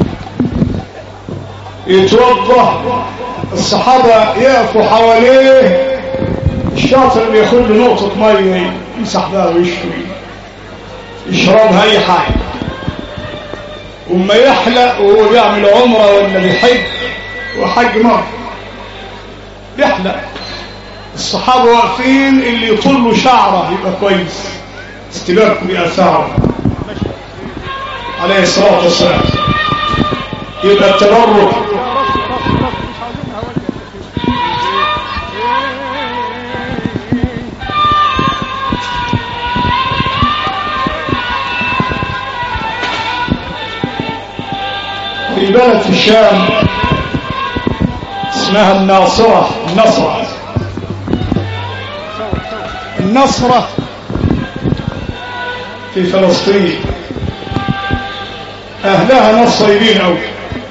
[SPEAKER 1] يتوضا الصحابة يقفوا حواليه الشاطر اللي ياخد له نقطة مية يمسح بها ويشوي يشربها أي حاجة وما يحلق وهو بيعمل عمرة ولا بيحج وحج مرة يحلق الصحابة واقفين اللي يطل له شعره يبقى كويس استباركوا بأثاره عليه الصلاة والسلام يبقى التبرك
[SPEAKER 2] يا رب يا رب يا رب مش عايزين هواك
[SPEAKER 1] في بلد في الشام اسمها الناصرة النصرة النصرة في فلسطين أهلها ناس طيبين أوي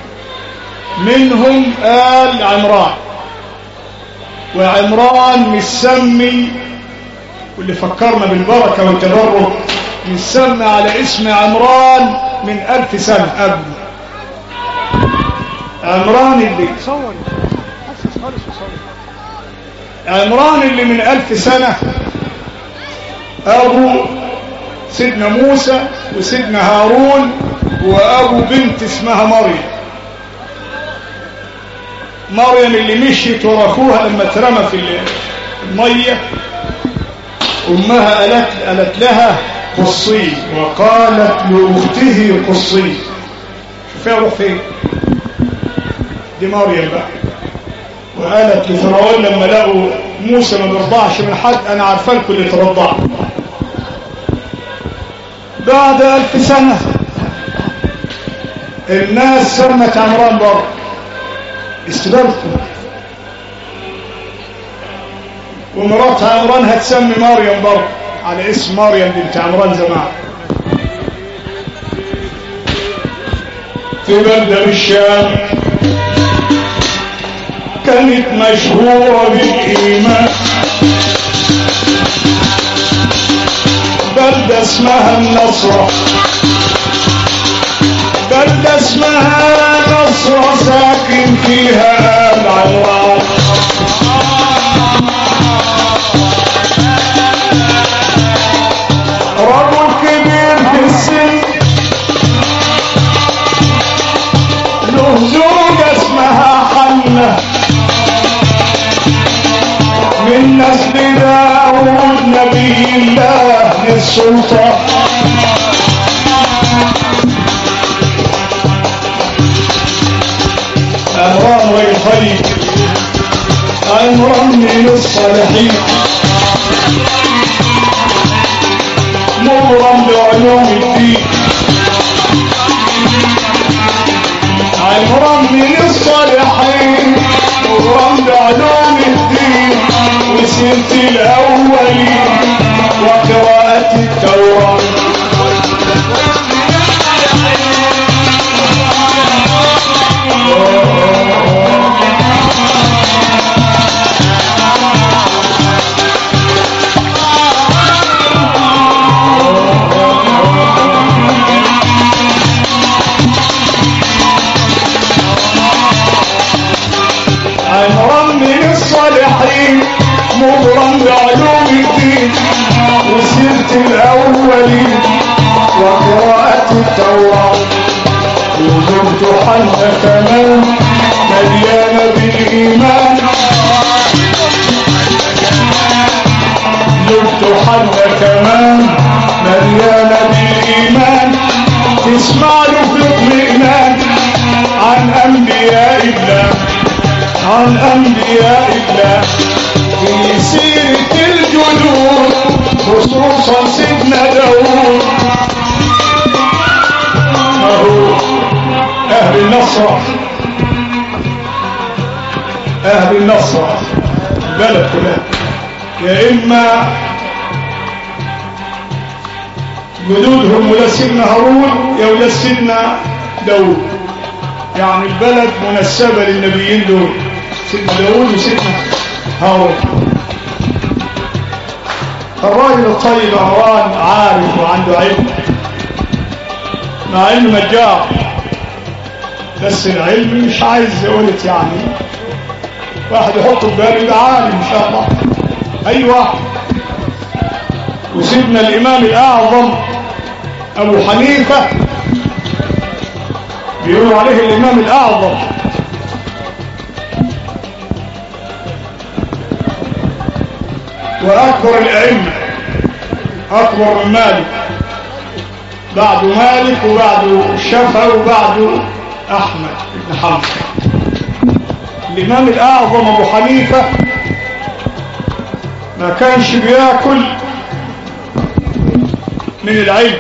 [SPEAKER 1] منهم آل عمران وعمران مسمي واللي فكرنا بالبركة والتبرك مسمى على اسم عمران من ألف سنة قبل عمران اللي
[SPEAKER 2] صور حسس خالص وصور
[SPEAKER 1] عمران اللي من ألف سنة أبو سيدنا موسى وسيدنا هارون وأبو بنت اسمها مريم مريم اللي مشيت ورا أخوها لما اترمى في المية أمها قالت, قالت لها قصي وقالت لأخته قصي شوفيها روح فين دي مريم بقى وقالت لفرعون لما لقوا موسى ما بيرضعش من حد انا عارفه لكم اللي ترضع بعد ألف سنة الناس سمت عمران بر استدركوا ومرات عمران هتسمي مريم بر على اسم مريم بنت عمران زمان في بلدة بالشام كانت مشهورة بالإيمان بلدة اسمها النصرة بلدة اسمها نصرة ساكن فيها آل عمران رجل كبير في السن له زوجة اسمها حنة من نسل داود نبي الله للسلطة أمران ويخلي أمرا من الصالحين بعلوم الدين وسيرة الأولين وقراءة التوراة عمرا من الصالحين مغرا بعلوم الدين وسيرة الأولين وقراءة التوراة وزرت حلقة كمان مليانة بالإيمان زرت حلقة كمان مليانة بالإيمان تسمع له في اطمئنان عن أنبياء الله عن أنبياء الله في سيرة الجنود خصوصا سيدنا داود أهو أهل النصر أهل النصر البلد كلها يا إما جدودهم ولا سيدنا هارون يا ولا سيدنا داود يعني البلد منسبة للنبيين دول سيدنا داود وسيدنا هارون الراجل الطيب عمران عارف وعنده علم مع انه نجار بس العلم مش عايز قولت يعني واحد يحط في باله يبقى عالم ان شاء الله اي واحد وسيدنا الامام الاعظم ابو حنيفه بيقولوا عليه الامام الاعظم واكبر الائمه اكبر من مالك بعد مالك وبعد الشافعي وبعد احمد بن حنبل الامام الاعظم ابو حنيفه ما كانش بياكل من العلم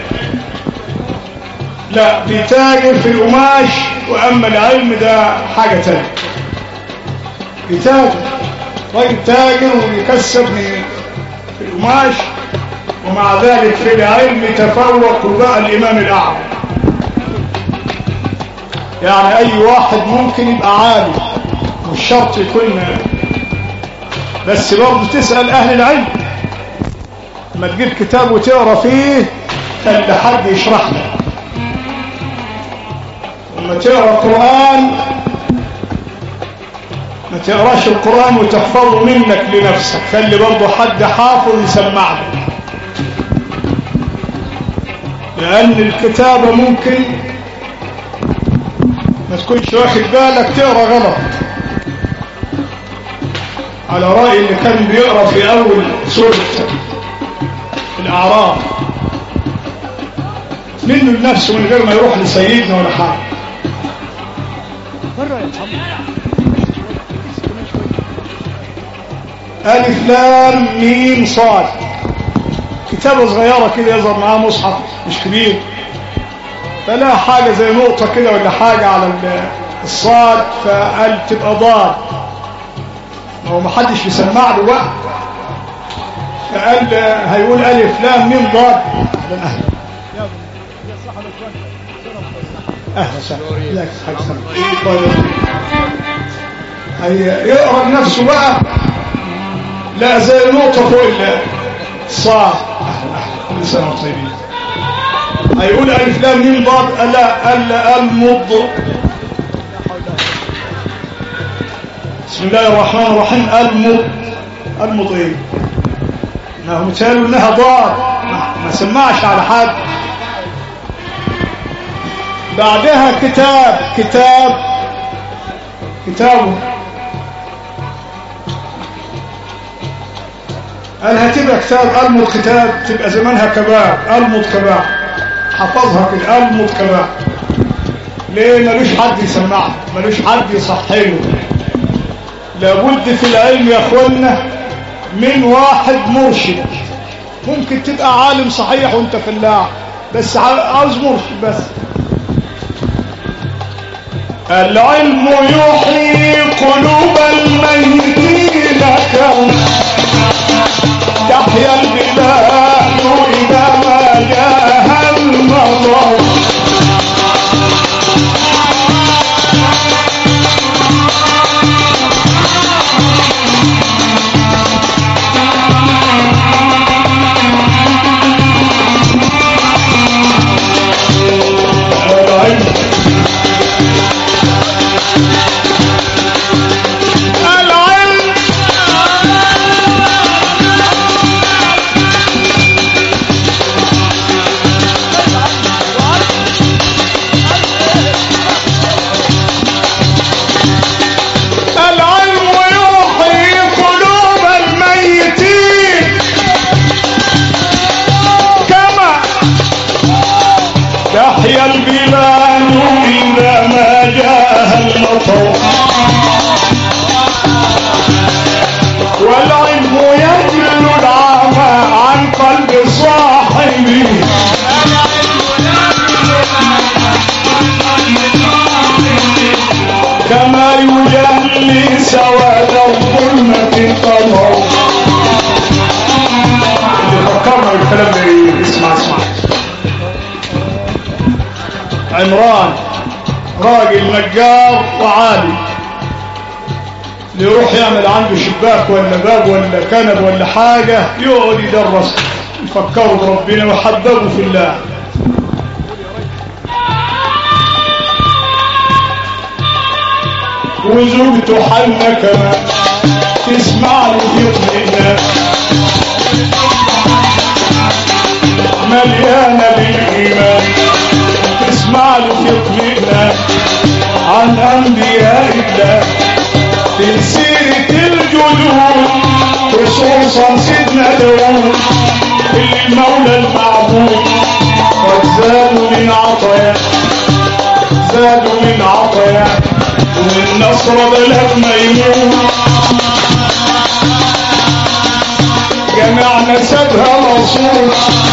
[SPEAKER 1] لا بيتاجر في القماش واما العلم ده حاجه تانية بيتاجر راجل تاجر وبيكسب من في القماش ومع ذلك في العلم تفوق بقى الامام الاعظم يعني اي واحد ممكن يبقى عالم مش شرط يكون بس برضه تسال اهل العلم لما تجيب كتاب وتقرا فيه خلي حد يشرح لك لما تقرا قران ما تقراش القران وتحفظه منك لنفسك خلي برضه حد حافظ يسمع لك لان الكتابه ممكن ما تكونش واخد بالك تقرا غلط على راي اللي كان بيقرا في اول سوره الاعراف منه لنفسه من غير ما يروح لسيدنا ولا حاجه
[SPEAKER 2] بره يا محمد
[SPEAKER 1] ألف لام ميم صاد كتابة صغيرة كده يظهر معاه مصحف مش كبير فلا حاجة زي نقطة كده ولا حاجة على ال- الصاد فقال تبقى ضاد ما هو محدش يسمع له بقى فقال هيقول ألف لام ميم ضاد أهلا أهلا
[SPEAKER 2] يا يا صاحب اخوان
[SPEAKER 1] أهلا وسهلا لك حاجة سنة طيب هي يقرأ نفسه بقى لا زي نقطة فوق ال- الصاد أهلا أهلا كل سنة وانتم طيبين هيقول ألف لام ميم ضاد ألا ألا المض بسم الله الرحمن الرحيم المض المض إيه ما هم قالوا إنها ضاد ما- ما سمعش على حد بعدها كتاب كتاب كتابه قال هتبقى كتاب ألمض كتاب تبقى زمانها كباب ألمض كباب حفظها كده ألمض كباب ليه ملوش حد يسمعه ملوش حد يصحيه لابد في العلم يا اخوانا من واحد مرشد ممكن تبقى عالم صحيح وانت فلاح بس ع- عاوز مرشد بس العلم يحيي قلوب الميتين كم تحيا البلاد إذا ما جاء المطر العلم العلم العلم يحيي قلوب الميتين كما تحيا البلاد إذا ما جاء المطر والعلم يجل العمى عن قلب صاحبه كما يجلي سواد الظلمة القمر اللي فكرنا بالكلام ده إيه؟ اسمع اسمع عمران راجل نجار وعالي اللي يروح يعمل عنده شباك ولا باب ولا كنب ولا حاجة يقعد يدرس يفكروا بربنا ويحببوا في الله وزوجته حنة كمان تسمع له يطمئن مليانة بالإيمان تسمع له في اطمئنان عن أنبياء الله في سيرة الجدود خصوصا سيدنا داوود اللي المولى المعبود قد زادوا من عطايا زادوا من عطايا ومن نصر بلد ميمون جميع نسبها رسول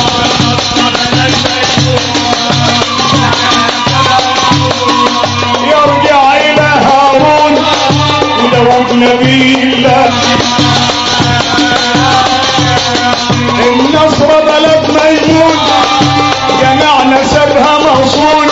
[SPEAKER 1] يرجع إلى هارون وداود نبي الله النصر بلد ميمون جميع نسبها موصول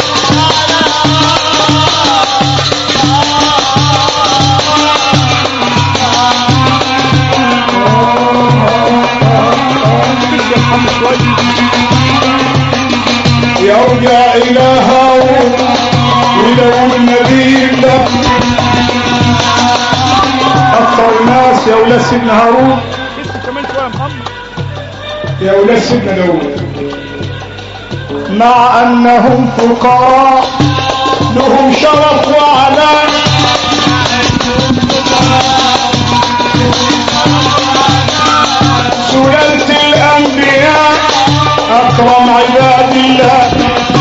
[SPEAKER 1] يرجع إلى هارون وداود نبي الله أكثر الناس يا أولاد سيدنا هارون
[SPEAKER 2] لسه كمان شويه يا محمد
[SPEAKER 1] يا أولاد سيدنا داود مع أنهم فقراء لهم شرف وعلاء سلالة الأنبياء أكرم عباد الله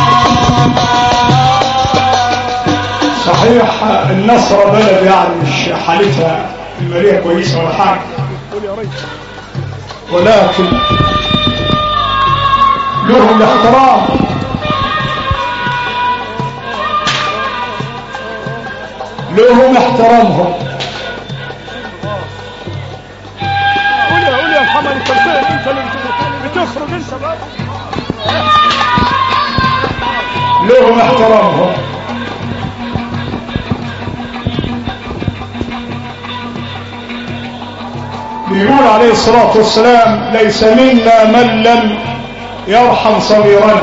[SPEAKER 1] صحيح النصر بلد يعني مش حالتها المالية كويسة ولا حاجة
[SPEAKER 2] قول يا ريس
[SPEAKER 1] ولكن لهم الاحترام لهم احترامهم
[SPEAKER 2] قول يا قول يا محمد انت بت- انت اللي بت- بتخرج انت بقى
[SPEAKER 1] لهم احترامهم بيقول عليه الصلاة والسلام ليس منا من لم يرحم صغيرنا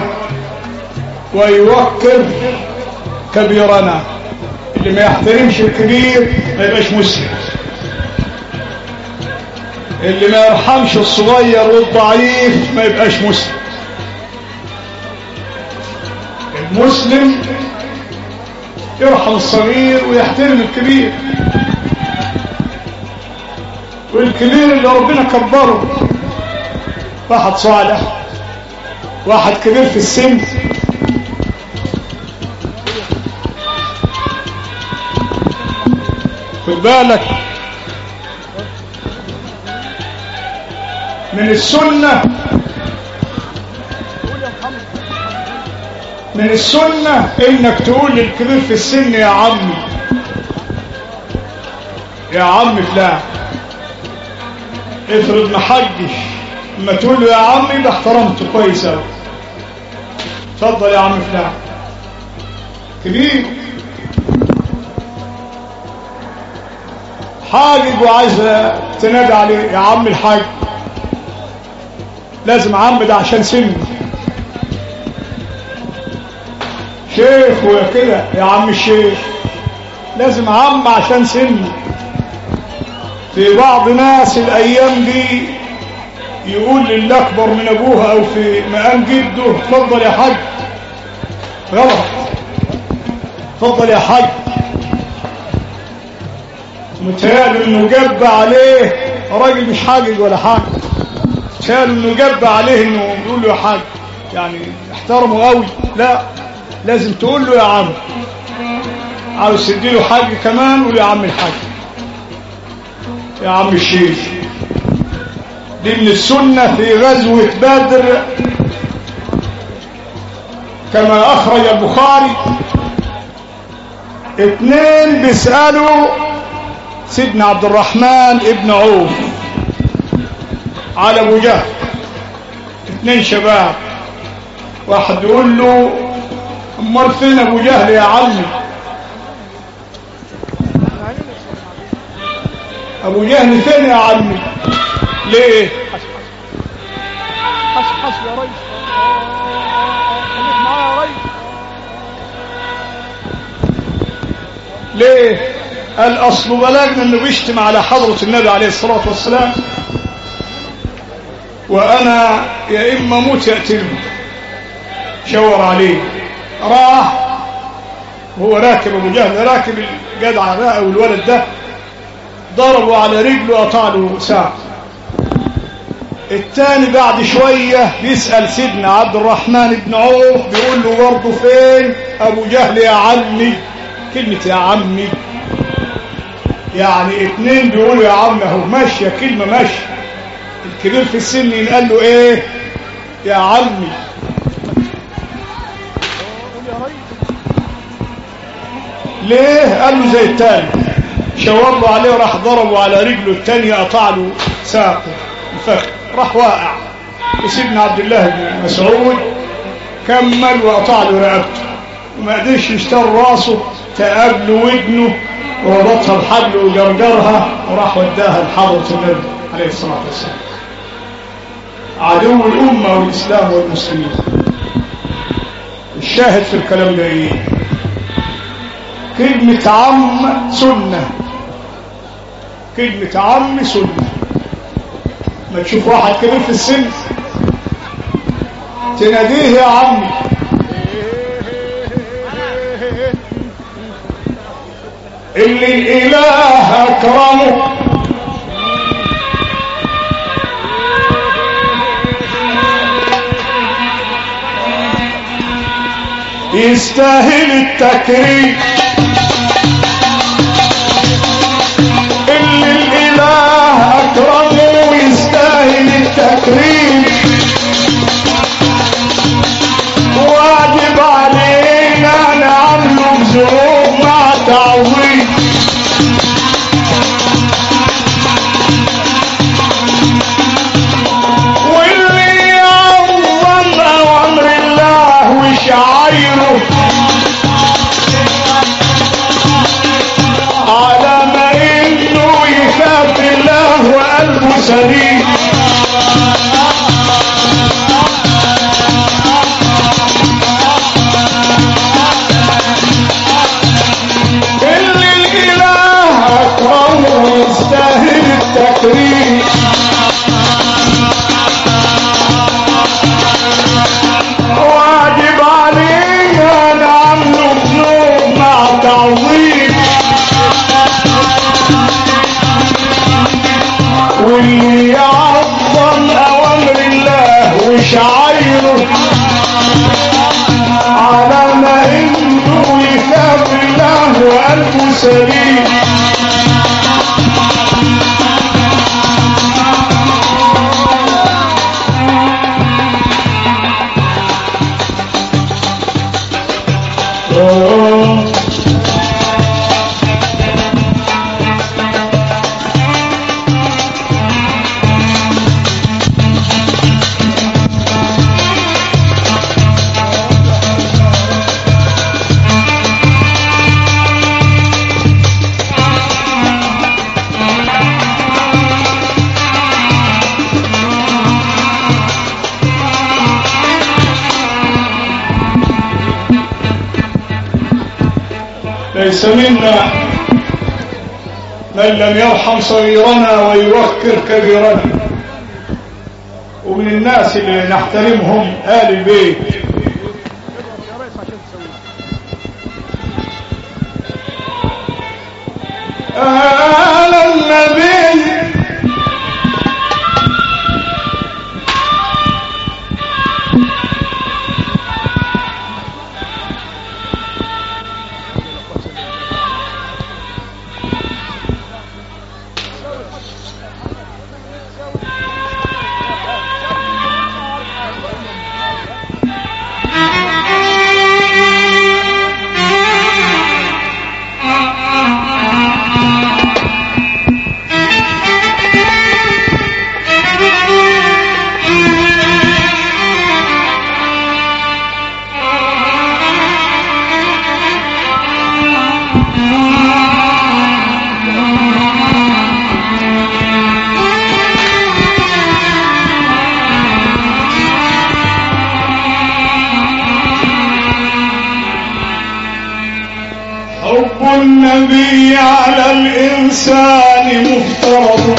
[SPEAKER 1] ويوكر كبيرنا اللي ما يحترمش الكبير ما يبقاش مسلم اللي ما يرحمش الصغير والضعيف ما يبقاش مسلم المسلم يرحم الصغير ويحترم الكبير والكبير اللي ربنا كبره واحد صالح واحد كبير في السن خد بالك من السنة
[SPEAKER 2] قول يا محمد
[SPEAKER 1] من السنة انك تقول للكبير في السن يا عمي يا عم فلان افرض ما حجش لما تقول له يا عمي ده احترمته كويس قوي اتفضل يا عم فلان كبير حاجج وعايز تنادي عليه يا عم الحاج لازم عم ده عشان سنه شيخ وكده يا عم الشيخ لازم عم عشان سنه في بعض ناس الايام دي يقول للي اكبر من ابوها او في مقام جده اتفضل يا حاج غلط اتفضل يا حاج متهيأله انه جب عليه راجل مش حاجج ولا حاجه متهيأله انه جب عليه انه يقول له يا حاج يعني احترمه قوي لا لازم تقول له يا عم عاوز تديله حاج كمان قول يا عم الحاج يا عم الشيخ دي من السنة في غزوة بدر كما أخرج البخاري اتنين بيسألوا سيدنا عبد الرحمن ابن عوف على ابو جهل اتنين شباب واحد يقول له امال فين ابو جهل يا عمي ابو جهل فين يا عمي ليه
[SPEAKER 2] حسب حسب يا ريس خليك معايا يا ريس
[SPEAKER 1] ليه قال اصل بلغنا انه بيشتم على حضرة النبي عليه الصلاة والسلام وانا يا اما موت يقتله شاور عليه راح وهو راكب ابو جهل راكب الجدع ده او الولد ده ضربه على رجله قطع له ساعة التاني بعد شوية بيسأل سيدنا عبد الرحمن بن عوف بيقول له برضه فين ابو جهل يا عمي كلمة يا عمي يعني اتنين بيقولوا يا عم اهو ماشية كلمة ماشية الكبير في السن ينقال له ايه يا عمي
[SPEAKER 2] قول يا ريس
[SPEAKER 1] ليه قال له زي التاني شاور له عليه راح ضربه على رجله التانية قطع له ساقه الفخذ راح واقع وسيدنا عبد الله بن مسعود كمل وقطع له رقبته وما قدرش يشتر راسه تقابل ودنه وربطها بحبل وجرجرها وراح وداها لحضرة النبي عليه الصلاة والسلام عدو الأمة والإسلام والمسلمين الشاهد في الكلام ده ايه كلمة عم سنة كلمة عم سنة ما تشوف واحد كبير في السن تناديه يا عمي اللي الإله أكرمه يستاهل التكريم اللي الإله أكرمه يستاهل التكريم واجب علينا نعمله بذنوب مع تعظيم واللي يعظم أوامر الله وشعايره على ما انه يخاف الله وقلبه سليم اللي الاله اكرمه يستاهل التكريم واجب علينا نعمله بذنوب مع تعظيم واللي يعظم اوامر الله وشعايره على ما انه يخاف الله وقلبه سليم ليس منا من لم يرحم صغيرنا ويوقر كبيرنا ومن الناس اللي نحترمهم آل البيت
[SPEAKER 2] اضغط يا ريس عشان تسويه
[SPEAKER 1] آل النبي حب النبي على الإنسان مفترض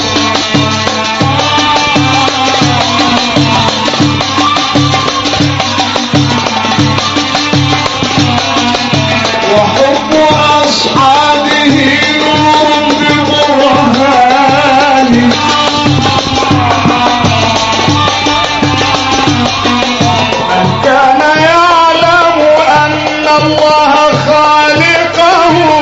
[SPEAKER 1] وحب أصحابه نور ببرهان من كان يعلم أن الله خالقه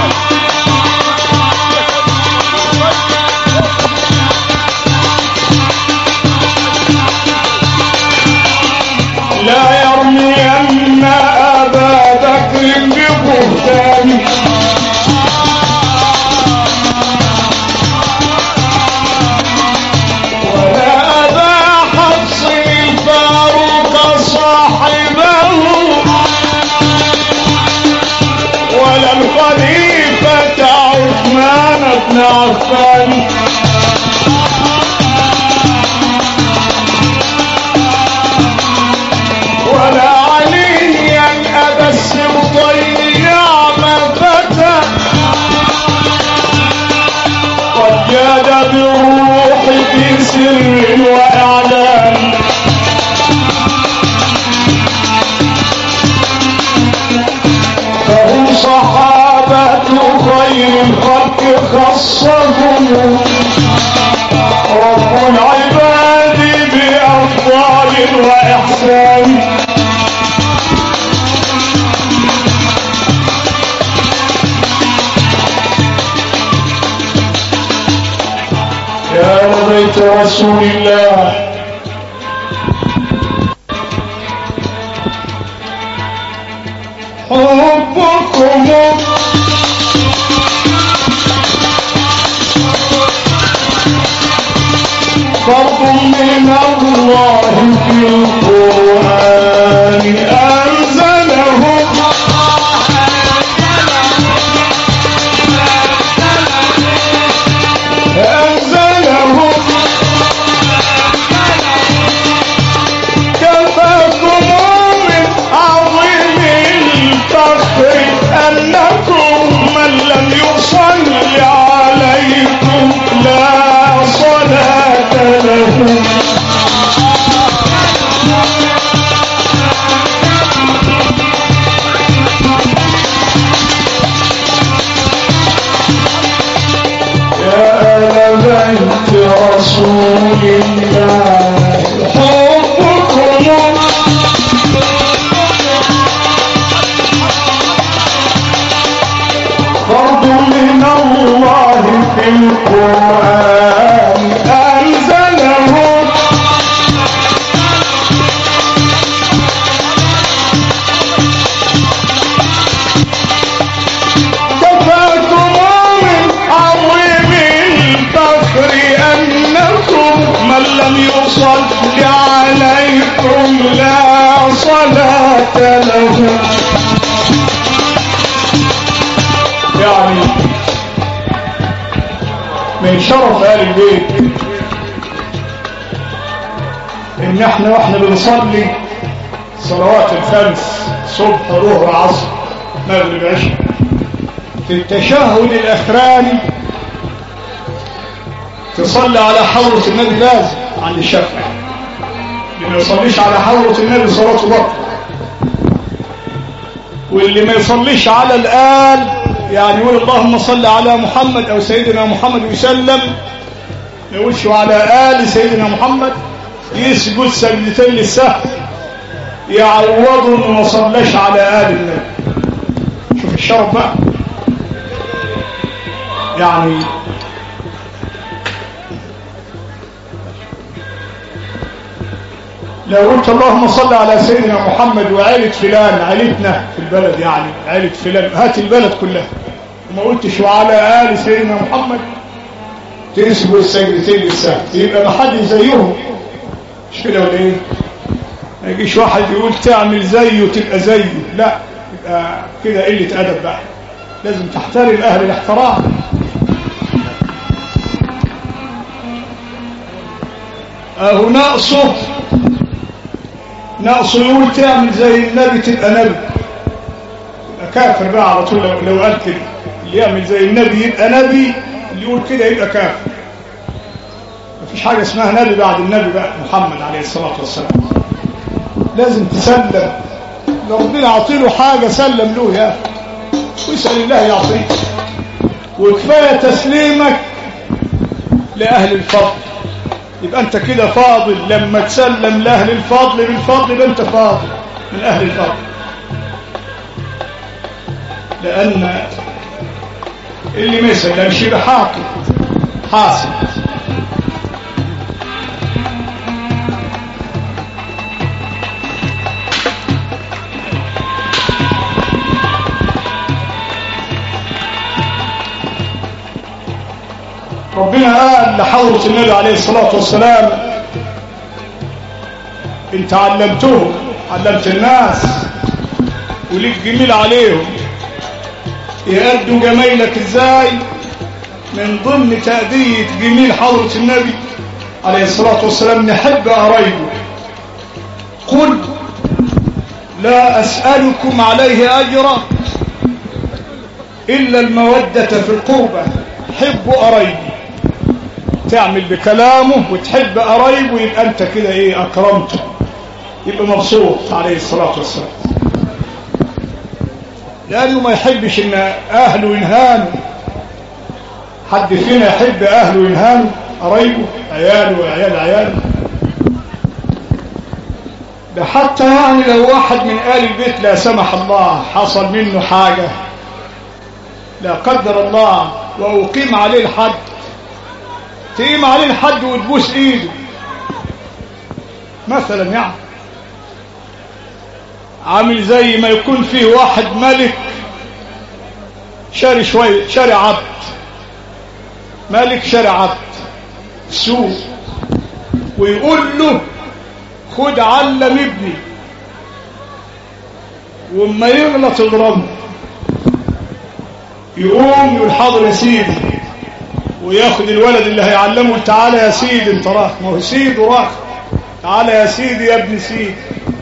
[SPEAKER 1] لا يرمين أبا بكر ببهتان ولا أبا حفص الفاروق صاحبه ولا الخليفة عثمان بن عفان ولا عليا أبا السبطين نعم فتى قد جاد بالروح في سر وإعلان فهم صحابة خير الخلق خصهم رب العباد بأفضال وإحسان يا بيت رسول الله حبكم فرض من الله في القرآن أنزله أنزله كفاكم من عظيم الفخر أنكم من لم يصلي عليكم لا صلاة له يا آل بيت رسول الله حبكم فرض من الله في القرآن أنزله كفاكم من عظيم الفخر أنكم من لم يصل عليكم لا صلاة له يعني من شرف آل البيت ان احنا واحنا بنصلي صلوات الخمس صبح ظهر عصر مغرب عشاء في التشهد الأخراني تصلي على حضرة النبي لازم عند الشافعي اللي ما يصليش على حضرة النبي صلاته بطل واللي ما يصليش على الآل يعني يقول اللهم صل على محمد أو سيدنا محمد وسلم ما يقولش على آل سيدنا محمد يسجد سجدتين للسهو يعوضوا انه ما صلاش على آل النبي شوف الشرف بقى يعني لو قلت اللهم صل على سيدنا محمد وعائلة فلان عائلتنا في البلد يعني عائلة فلان هات البلد كلها وما قلتش وعلى آل سيدنا محمد تنسبوا السجدتين للسهو يبقى ما حد زيهم مش كده ولا ايه ما يجيش واحد يقول تعمل زيه تبقى زيه لا يبقى كده قلة أدب بقى لازم تحترم أهل الاحترام أهو ناقصه ناقصه يقول تعمل زي النبي تبقى نبي يبقى كافر بقى على طول لو, لو قال كده اللي يعمل زي النبي يبقى نبي اللي يقول كده يبقى كافر مفيش حاجة اسمها نبي بعد النبي بقى محمد عليه الصلاة والسلام لازم تسلم لو ربنا عطيله حاجة سلم له يا أخي واسأل الله يعطيك وكفاية تسليمك لأهل الفضل يبقى أنت كده فاضل لما تسلم لأهل الفضل بالفضل يبقى أنت فاضل من أهل الفضل لأن اللي ما يسلمش يبقى حاقد حاسد ربنا قال لحضرة النبي عليه الصلاة والسلام انت علمتهم علمت الناس وليك جميل عليهم يأدوا جميلك ازاي من ضمن تأدية جميل حضرة النبي عليه الصلاة والسلام نحب قرايبه قل لا أسألكم عليه أجرا إلا المودة في القربة حبوا قرايبي تعمل بكلامه وتحب قرايبه يبقى انت كده ايه اكرمته يبقى مبسوط عليه الصلاة والسلام لانه ما يحبش ان اهله ينهانوا حد فينا يحب اهله ينهانوا قرايبه عياله وعيال عياله ده حتى يعني لو واحد من آل البيت لا سمح الله حصل منه حاجة لا قدر الله وأقيم عليه الحد تقيم عليه الحد وتبوس ايده مثلا يعني عامل زي ما يكون فيه واحد ملك شاري شوية شاري عبد ملك شاري عبد سوق ويقول له خد علم ابني وما يغلط اضربه يقوم يقول حاضر يا سيدي وياخد الولد اللي هيعلمه تعالى يا سيدي انت راح ما هو سيد وراح تعالى يا سيدي يا ابن سيد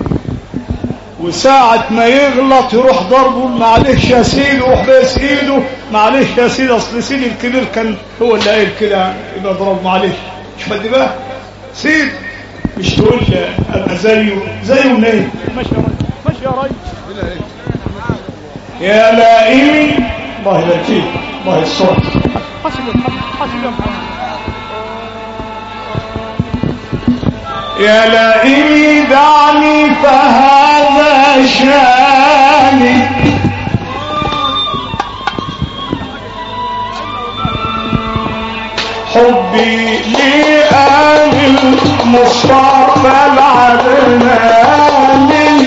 [SPEAKER 1] وساعة ما يغلط يروح ضربه معلش يا سيدي يروح بيس ايده معلش يا سيدي اصل سيدي الكبير كان هو اللي قايل كده يبقى ضرب معلش مش فدي بقى سيد مش تقول ابقى زيه زيه منين
[SPEAKER 2] ماشي يا ريس ماشي يا ريس
[SPEAKER 1] يا لائمي الله يبارك فيك الله يسترك
[SPEAKER 2] حسب يا محمد حسب يا محمد
[SPEAKER 1] يا لئيمي دعني فهذا شاني حبي لآل المصطفى العدناني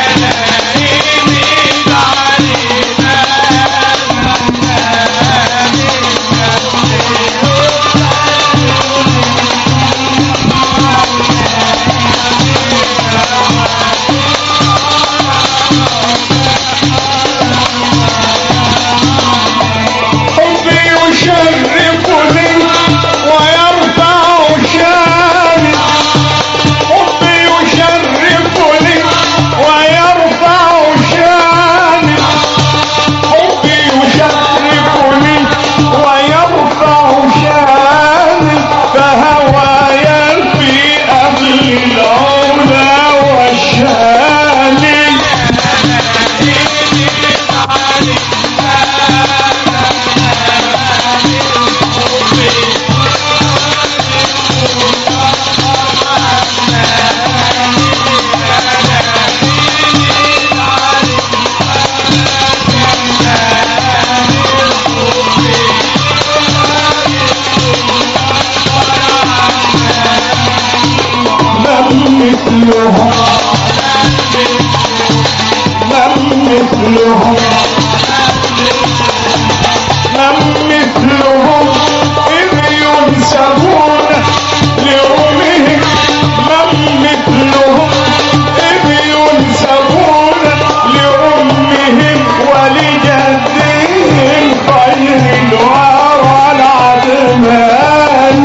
[SPEAKER 1] حبي يشرفني ويرفع شاني حبي يشرفني مثلهم من مثلهم إذ ينسبون لأمهم من مثلهم إذ ينسبون لأمهم ولجدهم خير الورى العدنان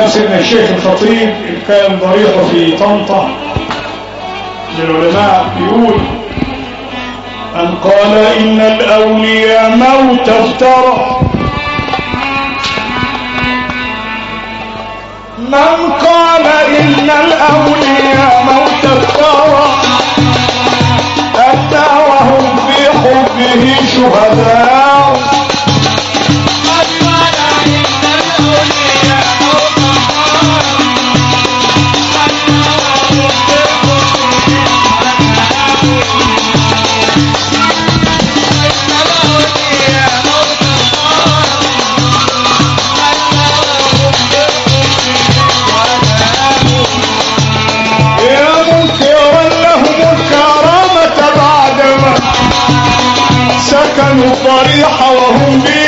[SPEAKER 1] كلام سيدنا الشيخ الخطيب اللي كان ضريحه في طنطا للعلماء بيقول أن قال إن الأولياء موت افترى من قال إن الأولياء موت افترى أتى وهم في حبه شهداء يا منكرا لهم الكرامة بعدما سكنوا الضريح وهم بي